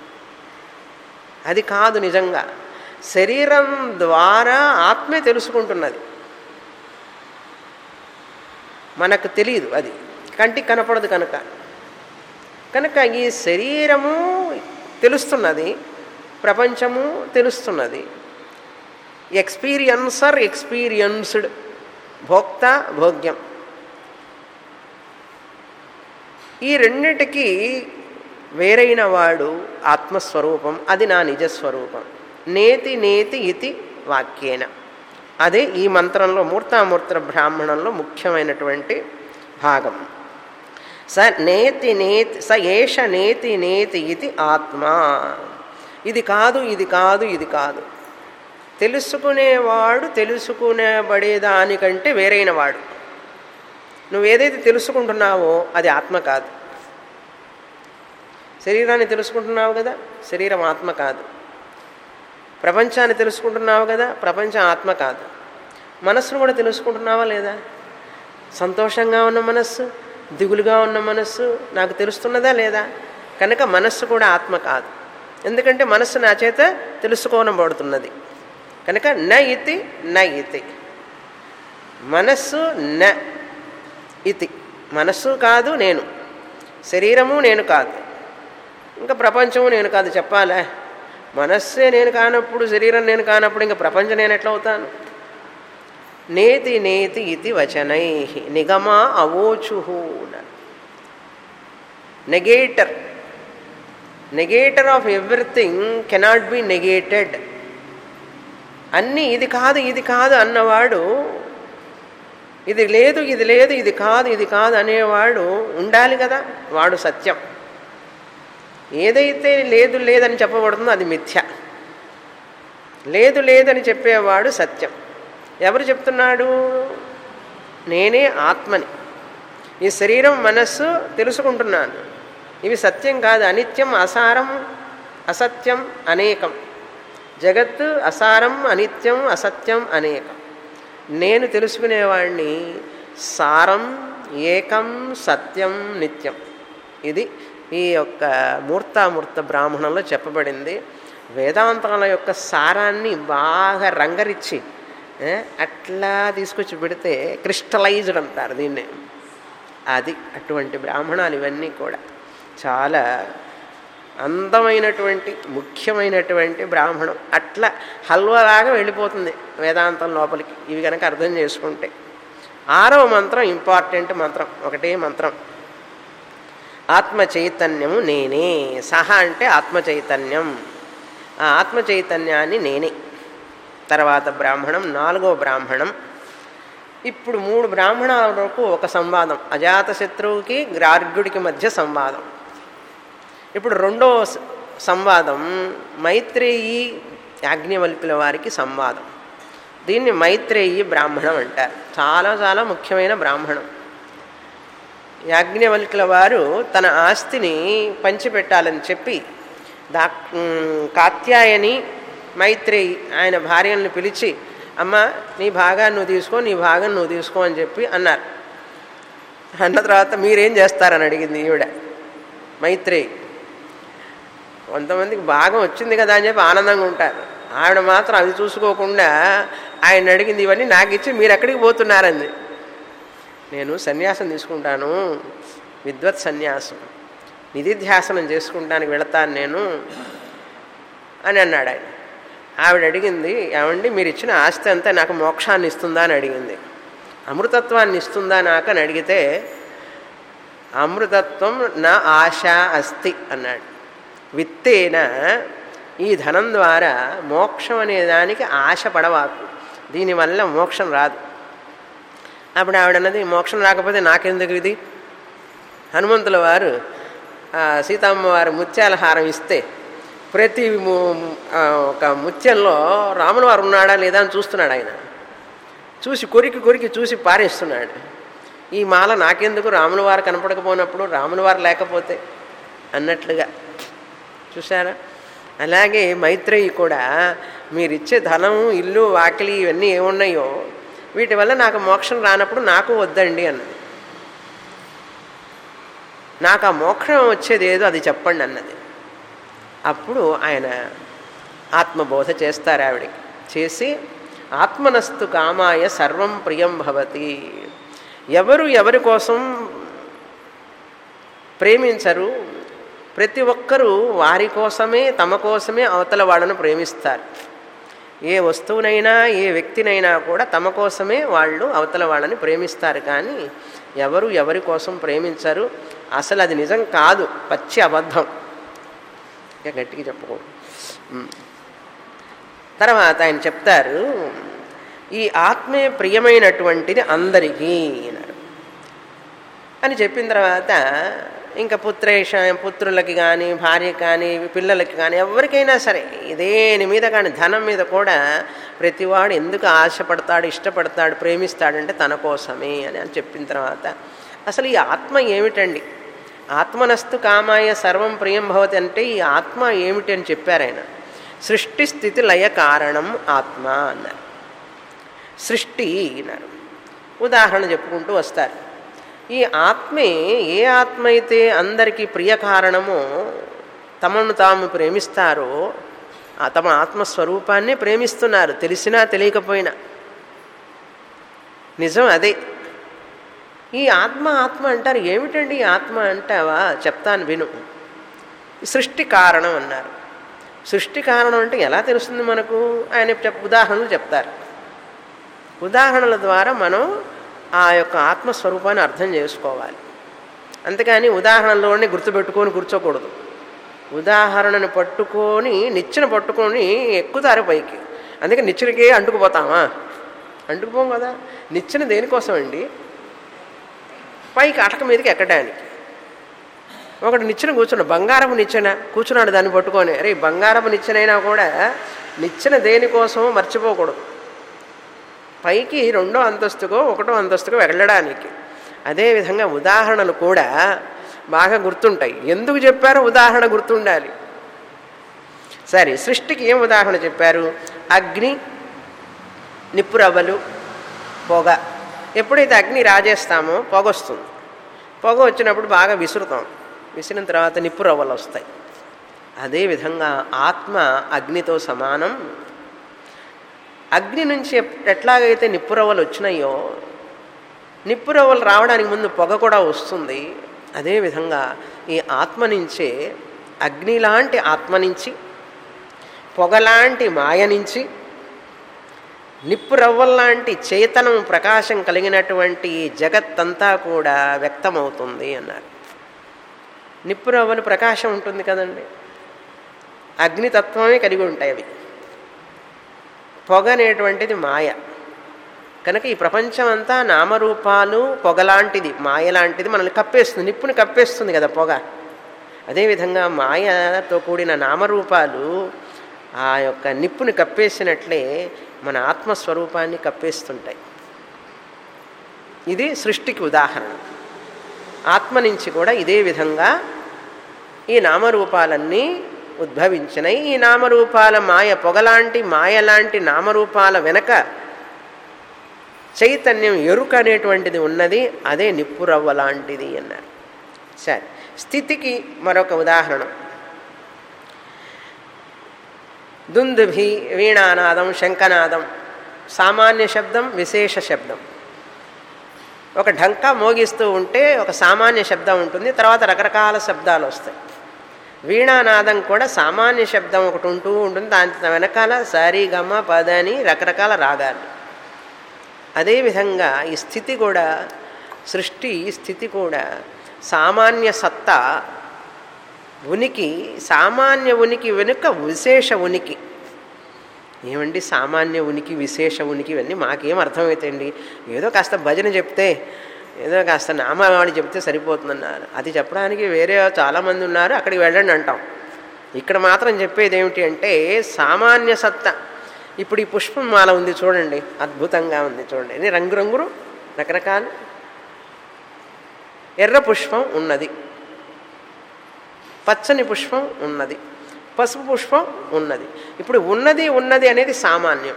అది కాదు నిజంగా శరీరం ద్వారా ఆత్మే తెలుసుకుంటున్నది మనకు తెలియదు అది కంటికి కనపడదు కనుక కనుక ఈ శరీరము తెలుస్తున్నది ప్రపంచము తెలుస్తున్నది ఎక్స్పీరియన్సర్ ఎక్స్పీరియన్స్డ్ భోక్త భోగ్యం ఈ రెండిటికి వేరైన వాడు ఆత్మస్వరూపం అది నా నిజస్వరూపం నేతి నేతి ఇతి వాక్యేన అదే ఈ మంత్రంలో మూర్తామూర్త బ్రాహ్మణంలో ముఖ్యమైనటువంటి భాగం స నేతి నేతి స ఏష నేతి నేతి ఇది ఆత్మ ఇది కాదు ఇది కాదు ఇది కాదు తెలుసుకునేవాడు తెలుసుకునేబడేదానికంటే వేరైన వాడు నువ్వు ఏదైతే తెలుసుకుంటున్నావో అది ఆత్మ కాదు శరీరాన్ని తెలుసుకుంటున్నావు కదా శరీరం ఆత్మ కాదు ప్రపంచాన్ని తెలుసుకుంటున్నావు కదా ప్రపంచం ఆత్మ కాదు మనస్సును కూడా తెలుసుకుంటున్నావా లేదా సంతోషంగా ఉన్న మనస్సు దిగులుగా ఉన్న మనస్సు నాకు తెలుస్తున్నదా లేదా కనుక మనస్సు కూడా ఆత్మ కాదు ఎందుకంటే మనస్సు నా చేత తెలుసుకోనబడుతున్నది కనుక న ఇతి న ఇతి మనస్సు న ఇతి మనస్సు కాదు నేను శరీరము నేను కాదు ఇంకా ప్రపంచము నేను కాదు చెప్పాలా మనస్సే నేను కానప్పుడు శరీరం నేను కానప్పుడు ఇంకా ప్రపంచం నేను ఎట్లా అవుతాను నేతి నేతి ఇది వచనై నిగమా అవోచు negator negator of everything cannot be negated అన్నీ ఇది కాదు ఇది కాదు అన్నవాడు ఇది లేదు ఇది లేదు ఇది కాదు ఇది కాదు అనేవాడు ఉండాలి కదా వాడు సత్యం ఏదైతే లేదు లేదని చెప్పబడుతుందో అది మిథ్య లేదు లేదని చెప్పేవాడు సత్యం ఎవరు చెప్తున్నాడు నేనే ఆత్మని ఈ శరీరం మనస్సు తెలుసుకుంటున్నాను ఇవి సత్యం కాదు అనిత్యం అసారం అసత్యం అనేకం జగత్తు అసారం అనిత్యం అసత్యం అనేకం నేను తెలుసుకునేవాడిని సారం ఏకం సత్యం నిత్యం ఇది ఈ యొక్క మూర్తామూర్త బ్రాహ్మణంలో చెప్పబడింది వేదాంతాల యొక్క సారాన్ని బాగా రంగరిచ్చి అట్లా తీసుకొచ్చి పెడితే క్రిస్టలైజ్డ్ అంటారు దీన్ని అది అటువంటి బ్రాహ్మణాలు ఇవన్నీ కూడా చాలా అందమైనటువంటి ముఖ్యమైనటువంటి బ్రాహ్మణం అట్లా హల్వాలాగా వెళ్ళిపోతుంది వేదాంతం లోపలికి ఇవి కనుక అర్థం చేసుకుంటే ఆరవ మంత్రం ఇంపార్టెంట్ మంత్రం ఒకటే మంత్రం ఆత్మ చైతన్యము నేనే సహా అంటే ఆత్మ చైతన్యం ఆ ఆత్మ చైతన్యాన్ని నేనే తర్వాత బ్రాహ్మణం నాలుగో బ్రాహ్మణం ఇప్పుడు మూడు బ్రాహ్మణాల వరకు ఒక సంవాదం అజాత శత్రువుకి గ్రార్గుడికి మధ్య సంవాదం ఇప్పుడు రెండో సంవాదం మైత్రేయి యాజ్ఞవల్కుల వారికి సంవాదం దీన్ని మైత్రేయి బ్రాహ్మణం అంటారు చాలా చాలా ముఖ్యమైన బ్రాహ్మణం యాజ్ఞవల్కుల వారు తన ఆస్తిని పంచిపెట్టాలని చెప్పి దా కాత్యాయని మైత్రేయి ఆయన భార్యలను పిలిచి అమ్మ నీ భాగాన్ని నువ్వు తీసుకో నీ భాగం నువ్వు తీసుకో అని చెప్పి అన్నారు అన్న తర్వాత మీరేం చేస్తారని అడిగింది ఈవిడ మైత్రేయి కొంతమందికి భాగం వచ్చింది కదా అని చెప్పి ఆనందంగా ఉంటారు ఆవిడ మాత్రం అది చూసుకోకుండా ఆయన అడిగింది ఇవన్నీ నాకు ఇచ్చి మీరు ఎక్కడికి పోతున్నారంది నేను సన్యాసం తీసుకుంటాను విద్వత్ సన్యాసం నిధిధ్యాసనం చేసుకుంటానికి వెళతాను నేను అని అన్నాడు ఆయన ఆవిడ అడిగింది ఏమండి మీరు ఇచ్చిన ఆస్తి అంతా నాకు మోక్షాన్ని ఇస్తుందా అని అడిగింది అమృతత్వాన్ని ఇస్తుందా నాకు అని అడిగితే అమృతత్వం నా ఆశ అస్తి అన్నాడు విత్తేన ఈ ధనం ద్వారా మోక్షం అనే దానికి ఆశ పడవాకు దీనివల్ల మోక్షం రాదు అప్పుడు ఆవిడన్నది మోక్షం రాకపోతే నాకెందుకు ఇది హనుమంతుల వారు ఆ, సీతమ్మ వారు ముత్యాల హారం ఇస్తే ప్రతి ము- ఆ, ఒక ముత్యంలో రాముల వారు ఉన్నాడా లేదా అని చూస్తున్నాడు ఆయన చూసి కొరికి కొరికి చూసి పారేస్తున్నాడు ఈ మాల నాకెందుకు రాముల వారు కనపడకపోయినప్పుడు రాముల వారు లేకపోతే అన్నట్లుగా చూసారా అలాగే మైత్రేయి కూడా మీరిచ్చే ధనం ఇల్లు వాకిలి ఇవన్నీ ఏమున్నాయో వీటి వల్ల నాకు మోక్షం రానప్పుడు నాకు వద్దండి అన్నది నాకు ఆ మోక్షం వచ్చేది ఏదో అది చెప్పండి అన్నది అప్పుడు ఆయన ఆత్మబోధ చేస్తారు ఆవిడికి చేసి ఆత్మనస్తు కామాయ సర్వం ప్రియం భవతి ఎవరు ఎవరి కోసం ప్రేమించరు ప్రతి ఒక్కరూ వారి కోసమే తమ కోసమే అవతల వాళ్ళను ప్రేమిస్తారు ఏ వస్తువునైనా ఏ వ్యక్తినైనా కూడా తమ కోసమే వాళ్ళు అవతల వాళ్ళని ప్రేమిస్తారు కానీ ఎవరు ఎవరి కోసం ప్రేమించరు అసలు అది నిజం కాదు పచ్చి అబద్ధం ఇంకా గట్టిగా చెప్పుకోండి ఉమ్. తర్వాత ఆయన చెప్తారు ఈ ఆత్మే ప్రియమైనటువంటిది అందరికీ అన్నారు అని చెప్పిన తర్వాత ఇంకా పుత్రేష పుత్రులకి కానీ భార్యకి కానీ పిల్లలకి కానీ ఎవరికైనా సరే దేని మీద కానీ ధనం మీద కూడా ప్రతివాడు ఎందుకు ఆశపడతాడు ఇష్టపడతాడు ప్రేమిస్తాడంటే తన కోసమే అని అని చెప్పిన తర్వాత అసలు ఈ ఆత్మ ఏమిటండి ఆత్మనస్తు కామాయ సర్వం ప్రియం భవతి అంటే ఈ ఆత్మ ఏమిటి అని చెప్పారు ఆయన సృష్టి స్థితి లయ కారణం ఆత్మ అన్నారు సృష్టి అన్నారు ఉదాహరణ చెప్పుకుంటూ వస్తారు ఈ ఆత్మే ఏ ఆత్మ అయితే అందరికీ ప్రియ కారణమో తమను తాము ప్రేమిస్తారో ఆ తమ ఆత్మస్వరూపాన్ని ప్రేమిస్తున్నారు తెలిసినా తెలియకపోయినా నిజం అదే ఈ ఆత్మ ఆత్మ అంటారు ఏమిటండి ఈ ఆత్మ అంటావా చెప్తాను విను సృష్టి కారణం అన్నారు సృష్టి కారణం అంటే ఎలా తెలుస్తుంది మనకు ఆయన చెప్ ఉదాహరణలు చెప్తారు ఉదాహరణల ద్వారా మనం ఆ యొక్క ఆత్మస్వరూపాన్ని అర్థం చేసుకోవాలి అంతేకాని ఉదాహరణలోనే గుర్తుపెట్టుకొని కూర్చోకూడదు ఉదాహరణను పట్టుకొని నిచ్చెన పట్టుకొని ఎక్కుతారు పైకి అందుకే నిచ్చెనకే అంటుకుపోతామా అంటుకుపోం కదా నిచ్చెన దేనికోసం అండి పైకి అటక మీదకి ఎక్కడానికి ఒకటి నిచ్చెన కూర్చున్నాడు బంగారపు నిచ్చెన కూర్చున్నాడు దాన్ని పట్టుకొని అరే బంగారపు నిచ్చెనైనా కూడా నిచ్చెన దేనికోసం మర్చిపోకూడదు పైకి రెండో అంతస్తుకో ఒకటో అంతస్తుకో వెళ్ళడానికి అదేవిధంగా ఉదాహరణలు కూడా బాగా గుర్తుంటాయి ఎందుకు చెప్పారో ఉదాహరణ గుర్తుండాలి సరే సృష్టికి ఏం ఉదాహరణ చెప్పారు అగ్ని నిప్పురవ్వలు పొగ ఎప్పుడైతే అగ్ని రాజేస్తామో పొగ వస్తుంది పొగ వచ్చినప్పుడు బాగా విసురుతాం విసిరిన తర్వాత నిప్పురవ్వలు వస్తాయి అదేవిధంగా ఆత్మ అగ్నితో సమానం అగ్ని నుంచి ఎప్- ఎట్లాగైతే నిప్పురవ్వలు వచ్చినాయో నిప్పురవ్వలు రావడానికి ముందు పొగ కూడా వస్తుంది అదేవిధంగా ఈ ఆత్మ నుంచే అగ్ని లాంటి ఆత్మ నుంచి పొగలాంటి మాయ నుంచి నిప్పురవ్వల్లాంటి చేతనం ప్రకాశం కలిగినటువంటి ఈ జగత్తంతా కూడా వ్యక్తమవుతుంది అన్నారు నిప్పురవ్వలు ప్రకాశం ఉంటుంది కదండి అగ్నితత్వమే కలిగి ఉంటాయి అవి పొగ అనేటువంటిది మాయ కనుక ఈ ప్రపంచం అంతా నామరూపాలు పొగలాంటిది మాయ లాంటిది మనల్ని కప్పేస్తుంది నిప్పుని కప్పేస్తుంది కదా పొగ అదేవిధంగా మాయతో కూడిన నామరూపాలు ఆ యొక్క నిప్పుని కప్పేసినట్లే మన ఆత్మస్వరూపాన్ని కప్పేస్తుంటాయి ఇది సృష్టికి ఉదాహరణ ఆత్మ నుంచి కూడా ఇదే విధంగా ఈ నామరూపాలన్నీ ఉద్భవించినాయి ఈ నామరూపాల మాయ పొగలాంటి మాయలాంటి నామరూపాల వెనక చైతన్యం ఎరుక అనేటువంటిది ఉన్నది అదే నిప్పురవ్వ లాంటిది అన్నారు సరే స్థితికి మరొక ఉదాహరణ దుందుభి వీణానాదం శంఖనాదం సామాన్య శబ్దం విశేష శబ్దం ఒక ఢంకా మోగిస్తూ ఉంటే ఒక సామాన్య శబ్దం ఉంటుంది తర్వాత రకరకాల శబ్దాలు వస్తాయి వీణానాదం కూడా సామాన్య శబ్దం ఒకటి ఉంటూ ఉంటుంది దాని వెనకాల సరి గమ పద అని రకరకాల రాగాలు అదేవిధంగా ఈ స్థితి కూడా సృష్టి స్థితి కూడా సామాన్య సత్తా ఉనికి సామాన్య ఉనికి వెనుక విశేష ఉనికి ఏమండి సామాన్య ఉనికి విశేష ఉనికి ఇవన్నీ మాకేం అర్థమవుతాయండి ఏదో కాస్త భజన చెప్తే ఏదో కాస్త నామావళి చెప్తే సరిపోతుందన్నారు అది చెప్పడానికి వేరే చాలామంది ఉన్నారు అక్కడికి వెళ్ళండి అంటాం ఇక్కడ మాత్రం చెప్పేది ఏమిటి అంటే సామాన్య సత్తా ఇప్పుడు ఈ పుష్పం మాల ఉంది చూడండి అద్భుతంగా ఉంది చూడండి ఇది రంగురంగులు రకరకాలు ఎర్ర పుష్పం ఉన్నది పచ్చని పుష్పం ఉన్నది పసుపు పుష్పం ఉన్నది ఇప్పుడు ఉన్నది ఉన్నది అనేది సామాన్యం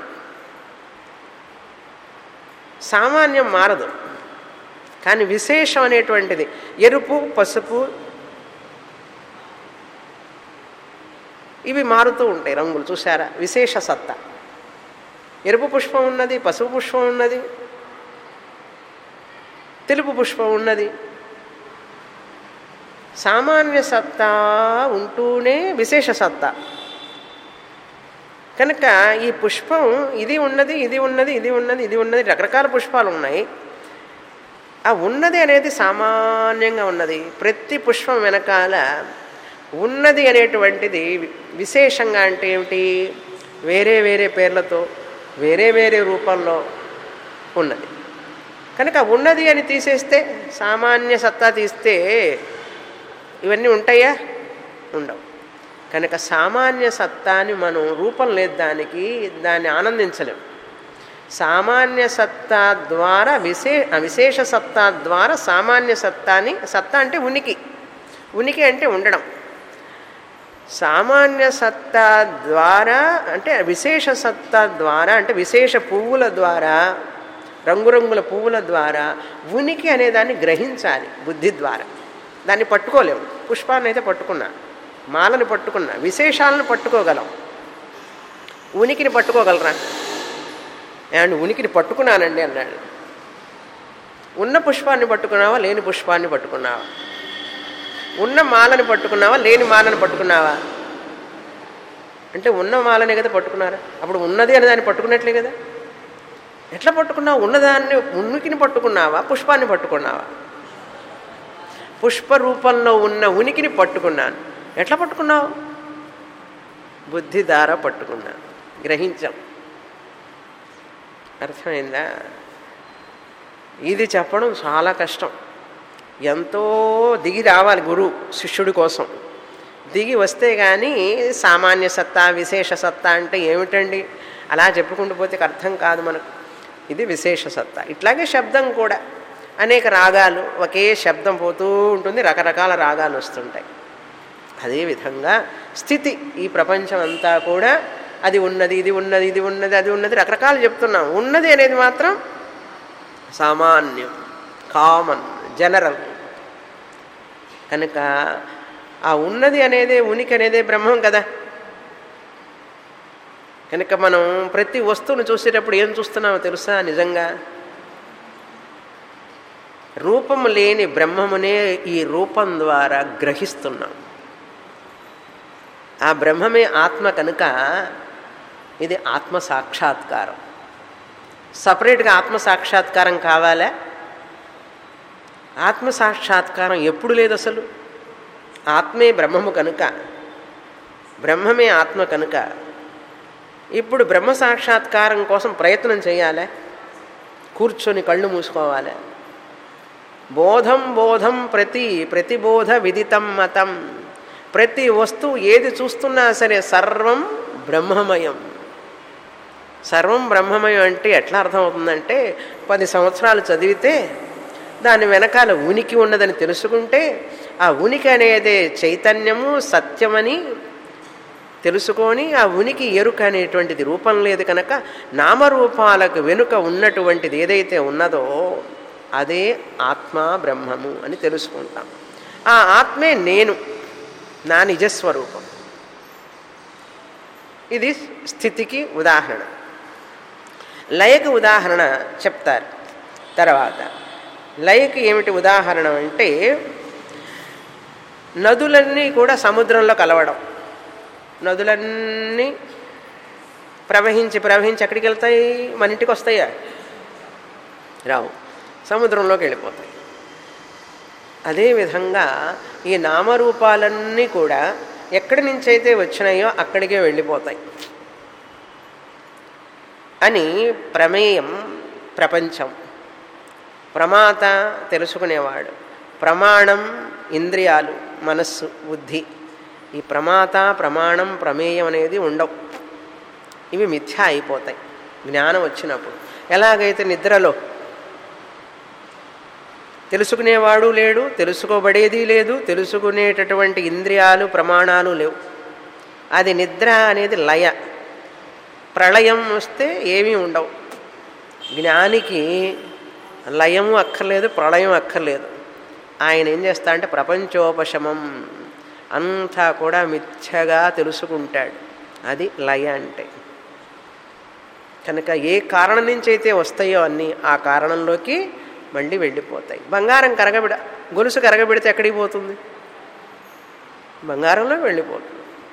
సామాన్యం మారదు కానీ విశేషం అనేటువంటిది ఎరుపు పసుపు ఇవి మారుతూ ఉంటాయి రంగులు చూసారా విశేష సత్తా ఎరుపు పుష్పం ఉన్నది పసుపు పుష్పం ఉన్నది తెలుపు పుష్పం ఉన్నది సామాన్య సత్తా ఉంటూనే విశేష సత్తా కనుక ఈ పుష్పం ఇది ఉన్నది ఇది ఉన్నది ఇది ఉన్నది ఇది ఉన్నది రకరకాల పుష్పాలు ఉన్నాయి ఆ ఉన్నది అనేది సామాన్యంగా ఉన్నది ప్రతి పుష్పం వెనకాల ఉన్నది అనేటువంటిది విశేషంగా అంటే ఏమిటి వేరే వేరే పేర్లతో వేరే వేరే రూపంలో ఉన్నది కనుక ఉన్నది అని తీసేస్తే సామాన్య సత్తా తీస్తే ఇవన్నీ ఉంటాయా ఉండవు కనుక సామాన్య సత్తాని మనం రూపం లేదు దానికి దాన్ని ఆనందించలేం సామాన్య సత్తా ద్వారా విశే విశేష సత్తా ద్వారా సామాన్య సత్తాని సత్తా అంటే ఉనికి ఉనికి అంటే ఉండడం సామాన్య సత్తా ద్వారా అంటే విశేష సత్తా ద్వారా అంటే విశేష పువ్వుల ద్వారా రంగురంగుల పువ్వుల ద్వారా ఉనికి అనేదాన్ని గ్రహించాలి బుద్ధి ద్వారా దాన్ని పట్టుకోలేము పుష్పాన్ని అయితే పట్టుకున్నా మాలను పట్టుకున్నా విశేషాలను పట్టుకోగలం ఉనికిని పట్టుకోగలరా అండ్ ఉనికిని పట్టుకున్నానండి అన్నాడు ఉన్న పుష్పాన్ని పట్టుకున్నావా లేని పుష్పాన్ని పట్టుకున్నావా ఉన్న మాలని పట్టుకున్నావా లేని మాలను పట్టుకున్నావా అంటే ఉన్న మాలనే కదా పట్టుకున్నారా అప్పుడు ఉన్నది అని దాన్ని పట్టుకున్నట్లే కదా ఎట్లా పట్టుకున్నావు ఉన్నదాన్ని ఉనికిని పట్టుకున్నావా పుష్పాన్ని పట్టుకున్నావా పుష్ప రూపంలో ఉన్న ఉనికిని పట్టుకున్నాను ఎట్లా పట్టుకున్నావు బుద్ధి ద్వారా పట్టుకున్నాను గ్రహించాం అర్థమైందా ఇది చెప్పడం చాలా కష్టం ఎంతో దిగి రావాలి గురువు శిష్యుడి కోసం దిగి వస్తే కానీ సామాన్య సత్తా విశేష సత్తా అంటే ఏమిటండి అలా చెప్పుకుంటూ పోతే అర్థం కాదు మనకు ఇది విశేష సత్తా ఇట్లాగే శబ్దం కూడా అనేక రాగాలు ఒకే శబ్దం పోతూ ఉంటుంది రకరకాల రాగాలు వస్తుంటాయి అదేవిధంగా స్థితి ఈ ప్రపంచం అంతా కూడా అది ఉన్నది ఇది ఉన్నది ఇది ఉన్నది అది ఉన్నది రకరకాలు చెప్తున్నాం ఉన్నది అనేది మాత్రం సామాన్యం కామన్ జనరల్ కనుక ఆ ఉన్నది అనేదే ఉనికి అనేదే బ్రహ్మం కదా కనుక మనం ప్రతి వస్తువును చూసేటప్పుడు ఏం చూస్తున్నామో తెలుసా నిజంగా రూపము లేని బ్రహ్మమునే ఈ రూపం ద్వారా గ్రహిస్తున్నాం ఆ బ్రహ్మమే ఆత్మ కనుక ఇది ఆత్మ సాక్షాత్కారం సపరేట్గా ఆత్మ సాక్షాత్కారం కావాలా ఆత్మ సాక్షాత్కారం ఎప్పుడు లేదు అసలు ఆత్మే బ్రహ్మము కనుక బ్రహ్మమే ఆత్మ కనుక ఇప్పుడు బ్రహ్మ సాక్షాత్కారం కోసం ప్రయత్నం చేయాలి కూర్చొని కళ్ళు మూసుకోవాలి బోధం బోధం ప్రతి ప్రతిబోధ విదితం మతం ప్రతి వస్తువు ఏది చూస్తున్నా సరే సర్వం బ్రహ్మమయం సర్వం బ్రహ్మమయం అంటే ఎట్లా అర్థమవుతుందంటే పది సంవత్సరాలు చదివితే దాని వెనకాల ఉనికి ఉన్నదని తెలుసుకుంటే ఆ ఉనికి అనేది చైతన్యము సత్యమని తెలుసుకొని ఆ ఉనికి ఎరుక అనేటువంటిది రూపం లేదు కనుక నామరూపాలకు వెనుక ఉన్నటువంటిది ఏదైతే ఉన్నదో అదే ఆత్మ బ్రహ్మము అని తెలుసుకుంటాం ఆ ఆత్మే నేను నా నిజస్వరూపం ఇది స్థితికి ఉదాహరణ లయకి ఉదాహరణ చెప్తారు తర్వాత లయకి ఏమిటి ఉదాహరణ అంటే నదులన్నీ కూడా సముద్రంలో కలవడం నదులన్నీ ప్రవహించి ప్రవహించి ఎక్కడికి వెళ్తాయి మన ఇంటికి వస్తాయా రావు సముద్రంలోకి వెళ్ళిపోతాయి అదేవిధంగా ఈ నామరూపాలన్నీ కూడా ఎక్కడి నుంచైతే వచ్చినాయో అక్కడికే వెళ్ళిపోతాయి అని ప్రమేయం ప్రపంచం ప్రమాత తెలుసుకునేవాడు ప్రమాణం ఇంద్రియాలు మనస్సు బుద్ధి ఈ ప్రమాత ప్రమాణం ప్రమేయం అనేది ఉండవు ఇవి మిథ్య అయిపోతాయి జ్ఞానం వచ్చినప్పుడు ఎలాగైతే నిద్రలో తెలుసుకునేవాడు లేడు తెలుసుకోబడేది లేదు తెలుసుకునేటటువంటి ఇంద్రియాలు ప్రమాణాలు లేవు అది నిద్ర అనేది లయ ప్రళయం వస్తే ఏమీ ఉండవు జ్ఞానికి లయము అక్కర్లేదు ప్రళయం అక్కర్లేదు ఆయన ఏం చేస్తా అంటే ప్రపంచోపశమం అంతా కూడా మిథ్యగా తెలుసుకుంటాడు అది లయ అంటే కనుక ఏ కారణం నుంచి అయితే వస్తాయో అన్నీ ఆ కారణంలోకి మళ్ళీ వెళ్ళిపోతాయి బంగారం కరగబెడ గొలుసు కరగబెడితే ఎక్కడికి పోతుంది బంగారంలో వెళ్ళిపోతుంది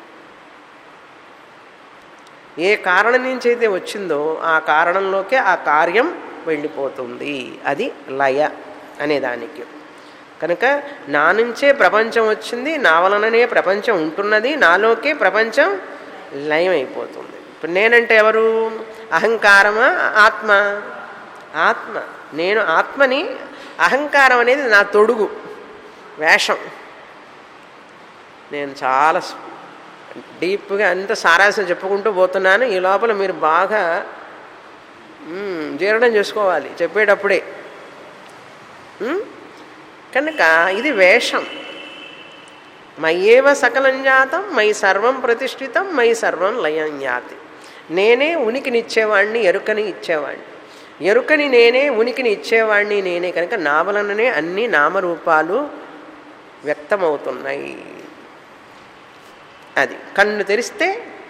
ఏ కారణం నుంచి అయితే వచ్చిందో ఆ కారణంలోకే ఆ కార్యం వెళ్ళిపోతుంది అది లయ అనేదానికి కనుక నా నుంచే ప్రపంచం వచ్చింది నా వలననే ప్రపంచం ఉంటున్నది నాలోకే ప్రపంచం లయం అయిపోతుంది ఇప్పుడు నేనంటే ఎవరు అహంకారమా ఆత్మ ఆత్మ నేను ఆత్మని అహంకారం అనేది నా తొడుగు వేషం నేను చాలా డీప్గా అంత సారాంశం చెప్పుకుంటూ పోతున్నాను ఈ లోపల మీరు బాగా మ్మ్, జీర్ణం చేసుకోవాలి చెప్పేటప్పుడే మ్మ్? కనుక ఇది వేషం మయ్యేవ సకలం జాతం మై సర్వం ప్రతిష్ఠితం మై సర్వం లయం యాతి నేనే ఉనికినిచ్చేవాడిని ఎరుకని ఇచ్చేవాడిని ఎరుకని నేనే ఉనికిని ఇచ్చేవాడిని నేనే కనుక నా వలననే అన్ని నామరూపాలు వ్యక్తమవుతున్నాయి అది కన్ను తెరిస్తే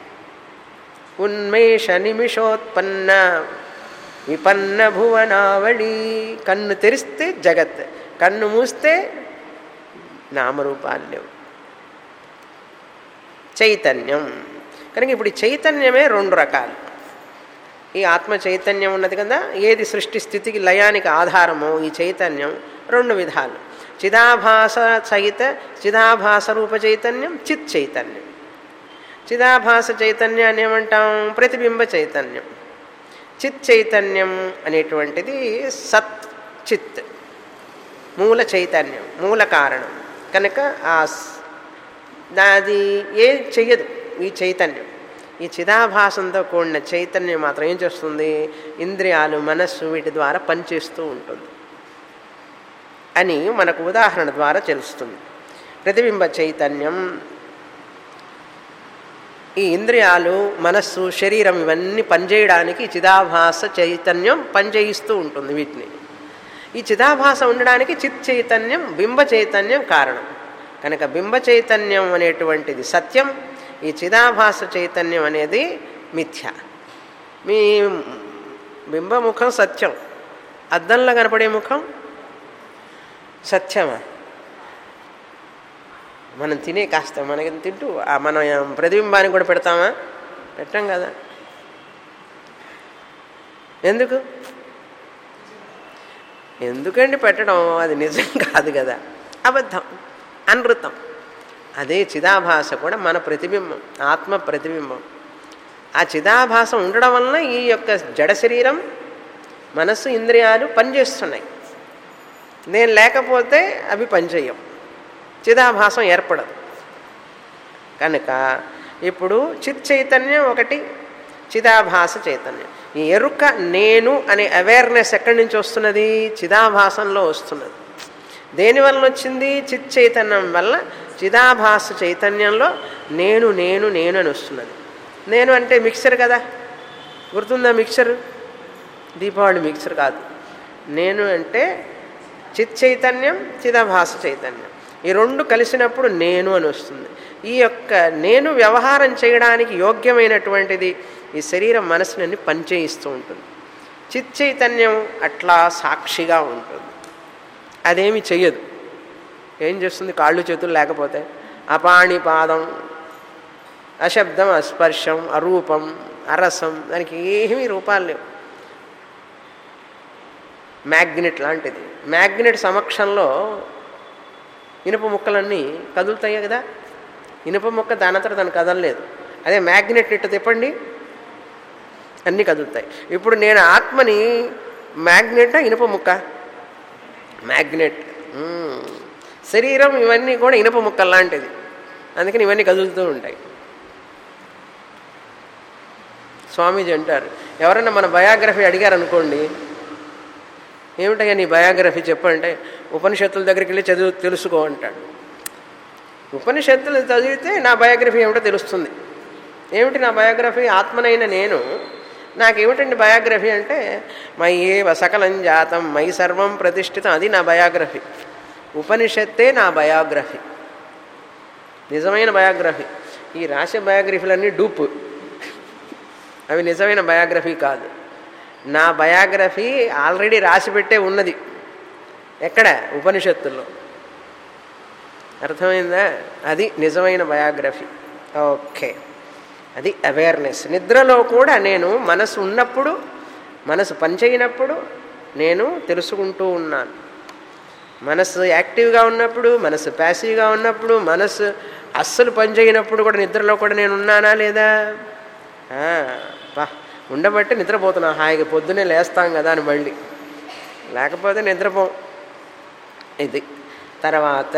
ఉన్మేష నిమిషోత్పన్న విపన్న భువనావళి కన్ను తెరిస్తే జగత్ కన్ను మూస్తే నామరూపాలు లేవు చైతన్యం కనుక ఇప్పుడు ఈ చైతన్యమే రెండు రకాలు ఈ ఆత్మ చైతన్యం ఉన్నది కదా ఏది సృష్టి స్థితికి లయానికి ఆధారమో ఈ చైతన్యం రెండు విధాలు చిదాభాస సహిత చిదాభాస రూప చైతన్యం చిత్ చైతన్యం చిదాభాస చైతన్యాన్ని ఏమంటాం ప్రతిబింబ చైతన్యం చిత్ చైతన్యం అనేటువంటిది సత్ చిత్ మూల చైతన్యం మూల కారణం కనుక ఆ స్- అది ఏం చెయ్యదు ఈ చైతన్యం ఈ చిదాభాసంతో కూడిన చైతన్యం మాత్రం ఏం చేస్తుంది ఇంద్రియాలు మనస్సు వీటి ద్వారా పనిచేస్తూ ఉంటుంది అని మనకు ఉదాహరణ ద్వారా తెలుస్తుంది ప్రతిబింబ చైతన్యం ఈ ఇంద్రియాలు మనస్సు శరీరం ఇవన్నీ పనిచేయడానికి ఈ చిదాభాస చైతన్యం పనిచేయిస్తూ ఉంటుంది వీటిని ఈ చిదాభాస ఉండడానికి చిత్ చైతన్యం బింబ చైతన్యం కారణం కనుక బింబ చైతన్యం అనేటువంటిది సత్యం ఈ చిదాభాస చైతన్యం అనేది మిథ్య మీ బింబ ముఖం సత్యం అద్దంలో కనపడే ముఖం సత్యమా మనం తినే కాస్త మనకి తింటూ ఆ మనం ప్రతిబింబానికి కూడా పెడతామా పెట్టాం కదా ఎందుకు ఎందుకండి పెట్టడం అది నిజం కాదు కదా అబద్ధం అనృతం అదే చిదాభాస కూడా మన ప్రతిబింబం ఆత్మ ప్రతిబింబం ఆ చిదాభాసం ఉండడం వలన ఈ యొక్క జడ శరీరం మనస్సు ఇంద్రియాలు పనిచేస్తున్నాయి నేను లేకపోతే అవి పనిచేయం చిదాభాసం ఏర్పడదు కనుక ఇప్పుడు చిత్ చైతన్యం ఒకటి చిదాభాస చైతన్యం ఈ ఎరుక నేను అనే అవేర్నెస్ ఎక్కడి నుంచి వస్తున్నది చిదాభాసంలో వస్తున్నది దేని వలన వచ్చింది చిత్ చైతన్యం వల్ల చిదాభాస చైతన్యంలో నేను నేను నేను అని వస్తున్నది నేను అంటే మిక్సర్ కదా గుర్తుందా మిక్సర్ దీపావళి మిక్సర్ కాదు నేను అంటే చిత్ చైతన్యం చిదాభాస చైతన్యం ఈ రెండు కలిసినప్పుడు నేను అని వస్తుంది ఈ యొక్క నేను వ్యవహారం చేయడానికి యోగ్యమైనటువంటిది ఈ శరీరం మనసునని పనిచేయిస్తూ ఉంటుంది చిత్ చైతన్యం అట్లా సాక్షిగా ఉంటుంది అదేమి చెయ్యదు ఏం చేస్తుంది కాళ్ళు చేతులు లేకపోతే అపాణి పాదం అశబ్దం అస్పర్శం అరూపం అరసం దానికి ఏమీ రూపాలు లేవు మ్యాగ్నెట్ లాంటిది మ్యాగ్నెట్ సమక్షంలో ఇనుప ముక్కలన్నీ కదులుతాయి కదా ఇనుప ముక్క దానంతట తను కదలలేదు అదే మ్యాగ్నెట్ ఇట్టు తిప్పండి అన్నీ కదులుతాయి ఇప్పుడు నేను ఆత్మని మ్యాగ్నెట్ ఇనుప ముక్క మ్యాగ్నెట్ మ్మ్. శరీరం ఇవన్నీ కూడా ఇనుప ముక్కలు లాంటిది అందుకని ఇవన్నీ కదులుతూ ఉంటాయి స్వామీజీ అంటారు ఎవరైనా మన బయోగ్రఫీ అడిగారు అనుకోండి ఏమిటయ్యా నీ బయోగ్రఫీ చెప్పంటే ఉపనిషత్తుల దగ్గరికి వెళ్ళి చదువు తెలుసుకో అంటాడు ఉపనిషత్తులు చదివితే నా బయోగ్రఫీ ఏమిటో తెలుస్తుంది ఏమిటి నా బయోగ్రఫీ ఆత్మనైన నేను నాకేమిటండి బయోగ్రఫీ అంటే మై ఏ సకలం జాతం మై సర్వం ప్రతిష్ఠితం అది నా బయోగ్రఫీ ఉపనిషత్తే నా బయోగ్రఫీ నిజమైన బయోగ్రఫీ ఈ రాసే బయోగ్రఫీలన్నీ డూప్ అవి నిజమైన బయోగ్రఫీ కాదు నా బయోగ్రఫీ ఆల్రెడీ రాసిపెట్టే ఉన్నది ఎక్కడ ఉపనిషత్తుల్లో అర్థమైందా అది నిజమైన బయోగ్రఫీ ఓకే అది అవేర్నెస్ నిద్రలో కూడా నేను మనసు ఉన్నప్పుడు మనసు పనిచేయనప్పుడు నేను తెలుసుకుంటూ ఉన్నాను మనసు యాక్టివ్గా ఉన్నప్పుడు మనసు ప్యాసివ్గా ఉన్నప్పుడు మనసు అస్సలు పనిచేయనప్పుడు కూడా నిద్రలో కూడా నేను ఉన్నానా లేదా ఆ, బా ఉండబట్టి నిద్రపోతున్నా హాయిగా పొద్దునే లేస్తాం కదా అని మళ్ళీ లేకపోతే నిద్రపోం ఇది తర్వాత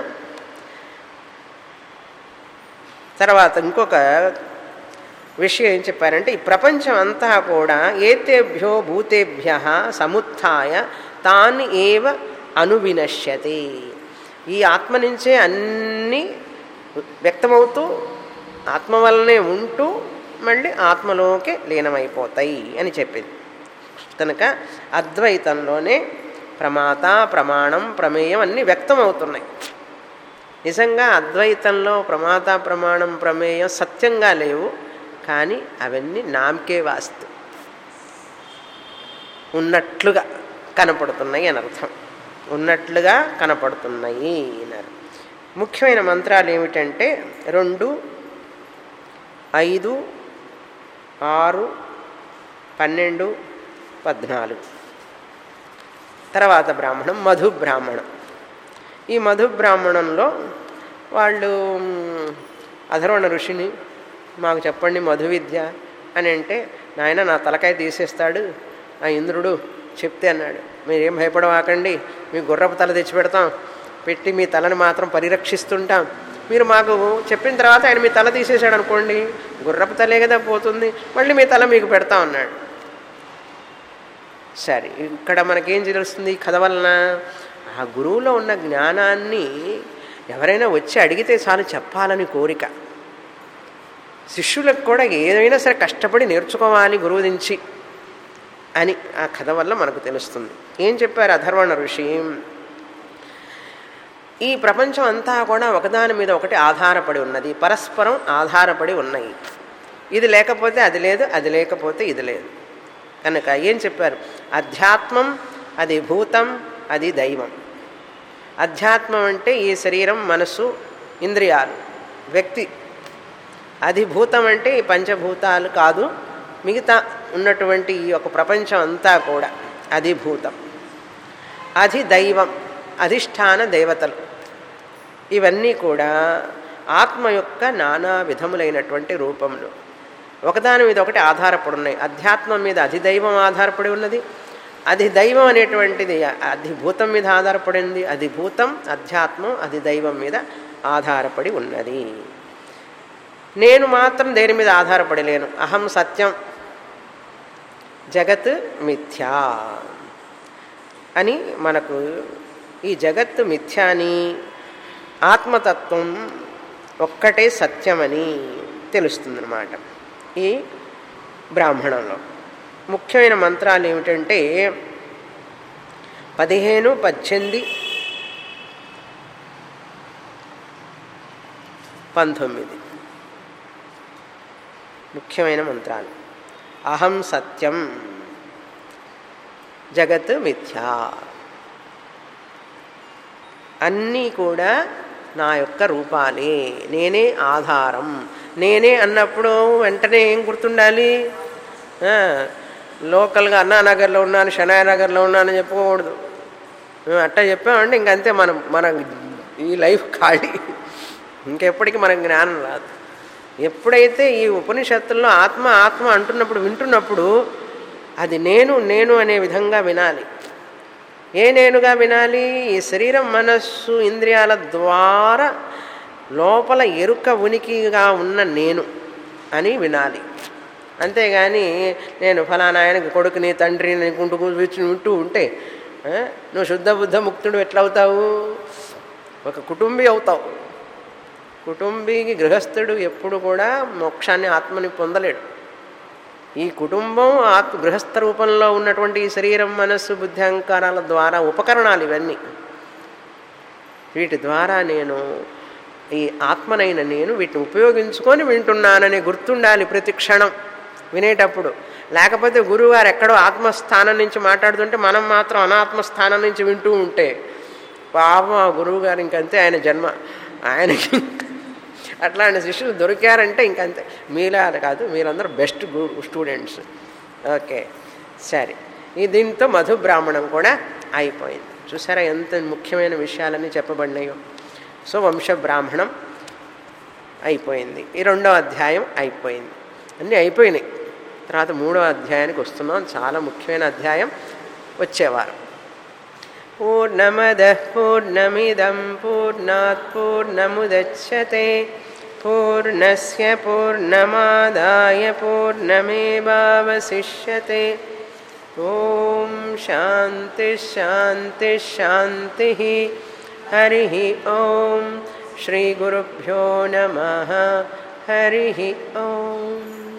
తర్వాత ఇంకొక విషయం ఏం చెప్పారంటే ఈ ప్రపంచం అంతా కూడా ఏతేభ్యో భూతేభ్య సముత్థాయ తాన్ ఏవ అనువినశ్యతి ఈ ఆత్మ నుంచే అన్నీ వ్యక్తమవుతూ ఆత్మ వల్లనే ఉంటూ మళ్ళీ ఆత్మలోకి లీనమైపోతాయి అని చెప్పింది కనుక అద్వైతంలోనే ప్రమాత ప్రమాణం ప్రమేయం అన్నీ వ్యక్తమవుతున్నాయి నిజంగా అద్వైతంలో ప్రమాత ప్రమాణం ప్రమేయం సత్యంగా లేవు కానీ అవన్నీ నామకే వాస్తు ఉన్నట్లుగా కనపడుతున్నాయి అని అర్థం ఉన్నట్లుగా కనపడుతున్నాయి అన్నారు ముఖ్యమైన మంత్రాలు ఏమిటంటే రెండు ఐదు ఆరు పన్నెండు పద్నాలుగు తర్వాత బ్రాహ్మణం మధు బ్రాహ్మణం ఈ మధు బ్రాహ్మణంలో వాళ్ళు మ్, అధర్వణ ఋషిని మాకు చెప్పండి మధు విద్య అని అంటే నాయన నా తలకాయ తీసేస్తాడు ఆ ఇంద్రుడు చెప్తే అన్నాడు మీరేం భయపడవాకండి మీ గుర్రపు తల తెచ్చి పెడతాం పెట్టి మీ తలని మాత్రం పరిరక్షిస్తుంటాం మీరు మాకు చెప్పిన తర్వాత ఆయన మీ తల తీసేశాడు అనుకోండి గుర్రపు తలే కదా పోతుంది మళ్ళీ మీ తల మీకు పెడతాం అన్నాడు సరే ఇక్కడ మనకేం తెలుస్తుంది ఈ కథ వలన ఆ గురువులో ఉన్న జ్ఞానాన్ని ఎవరైనా వచ్చి అడిగితే చాలు చెప్పాలని కోరిక శిష్యులకు కూడా ఏదైనా సరే కష్టపడి నేర్చుకోవాలి గురువు నుంచి అని ఆ కథ వల్ల మనకు తెలుస్తుంది ఏం చెప్పారు అధర్వణ ఋషి ఈ ప్రపంచం అంతా కూడా ఒకదాని మీద ఒకటి ఆధారపడి ఉన్నది పరస్పరం ఆధారపడి ఉన్నాయి ఇది లేకపోతే అది లేదు అది లేకపోతే ఇది లేదు కనుక ఏం చెప్పారు అధ్యాత్మం అది భూతం అది దైవం అధ్యాత్మం అంటే ఈ శరీరం మనస్సు ఇంద్రియాలు వ్యక్తి అధిభూతం అంటే ఈ పంచభూతాలు కాదు మిగతా ఉన్నటువంటి ఈ యొక్క ప్రపంచం అంతా కూడా అధిభూతం అధిదైవం అధిష్టాన దేవతలు ఇవన్నీ కూడా ఆత్మ యొక్క నానా విధములైనటువంటి రూపములు ఒకదాని మీద ఒకటి ఆధారపడి ఉన్నాయి అధ్యాత్మం మీద అధిదైవం ఆధారపడి ఉన్నది అధిదైవం అనేటువంటిది అధిభూతం మీద ఆధారపడింది అధిభూతం అధ్యాత్మం అధిదైవం మీద ఆధారపడి ఉన్నది నేను మాత్రం దేని మీద ఆధారపడి లేను అహం సత్యం జగత్ మిథ్యా అని మనకు ఈ జగత్తు మిథ్యాని ఆత్మతత్వం ఒక్కటే సత్యమని తెలుస్తుందన్నమాట ఈ బ్రాహ్మణంలో ముఖ్యమైన మంత్రాలు ఏమిటంటే పదిహేను పద్దెనిమిది పంతొమ్మిది ముఖ్యమైన మంత్రాలు అహం సత్యం జగత్ మిథ్యా అన్నీ కూడా నా యొక్క రూపాలే నేనే ఆధారం నేనే అన్నప్పుడు వెంటనే ఏం గుర్తుండాలి ఆ, లోకల్గా అన్నానగర్లో ఉన్నాను షనాయనగర్లో ఉన్నాను చెప్పుకోకూడదు మేము అట్టా చెప్పామంటే ఇంకంతే మనం మన ఈ లైఫ్ ఖాళీ ఇంకెప్పటికీ మనకు జ్ఞానం రాదు ఎప్పుడైతే ఈ ఉపనిషత్తుల్లో ఆత్మ ఆత్మ అంటున్నప్పుడు వింటున్నప్పుడు అది నేను నేను అనే విధంగా వినాలి ఏ నేనుగా వినాలి ఈ శరీరం మనస్సు ఇంద్రియాల ద్వారా లోపల ఎరుక ఉనికిగా ఉన్న నేను అని వినాలి అంతేగాని నేను ఫలానా ఆయనకి కొడుకుని తండ్రిని కుంటూ కూర్చుని వింటూ ఉంటే ఆ, నువ్వు శుద్ధ బుద్ధ ముక్తుడు ఎట్లా అవుతావు ఒక కుటుంబీ అవుతావు కుటుంబీకి గృహస్థుడు ఎప్పుడు కూడా మోక్షాన్ని ఆత్మని పొందలేడు ఈ కుటుంబం ఆత్మ గృహస్థ రూపంలో ఉన్నటువంటి ఈ శరీరం మనస్సు బుద్ధి అహంకారాల ద్వారా ఉపకరణాలు ఇవన్నీ వీటి ద్వారా నేను ఈ ఆత్మనైన నేను వీటిని ఉపయోగించుకొని వింటున్నానని గుర్తుండాలి ప్రతి క్షణం వినేటప్పుడు లేకపోతే గురువుగారు ఎక్కడో ఆత్మస్థానం నుంచి మాట్లాడుతుంటే మనం మాత్రం అనాత్మస్థానం నుంచి వింటూ ఉంటే పాపం ఆ గురువు గారు ఇంకంతే ఆయన జన్మ ఆయనకి అట్లాంటి శిష్యులు దొరికారంటే ఇంకంతే మీలా కాదు మీరందరూ బెస్ట్ స్టూడెంట్స్ ఓకే సరే ఈ దీంతో మధు బ్రాహ్మణం కూడా అయిపోయింది చూసారా ఎంత ముఖ్యమైన విషయాలన్నీ చెప్పబడినాయో సో వంశ బ్రాహ్మణం అయిపోయింది ఈ రెండో అధ్యాయం అయిపోయింది అన్నీ అయిపోయినాయి తర్వాత మూడో అధ్యాయానికి వస్తున్నాం చాలా ముఖ్యమైన అధ్యాయం వచ్చేవారు పూర్ణమద పూర్ణమిదం పూర్ణాత్ పూర్ణముదచ్చతే పూర్ణస్య పూర్ణమాదాయ పూర్ణమేవావశిష్యతే ఓం శాంతి శాంతి శాంతి హరి ఓం శ్రీ గురుభ్యో నమ హరి ఓం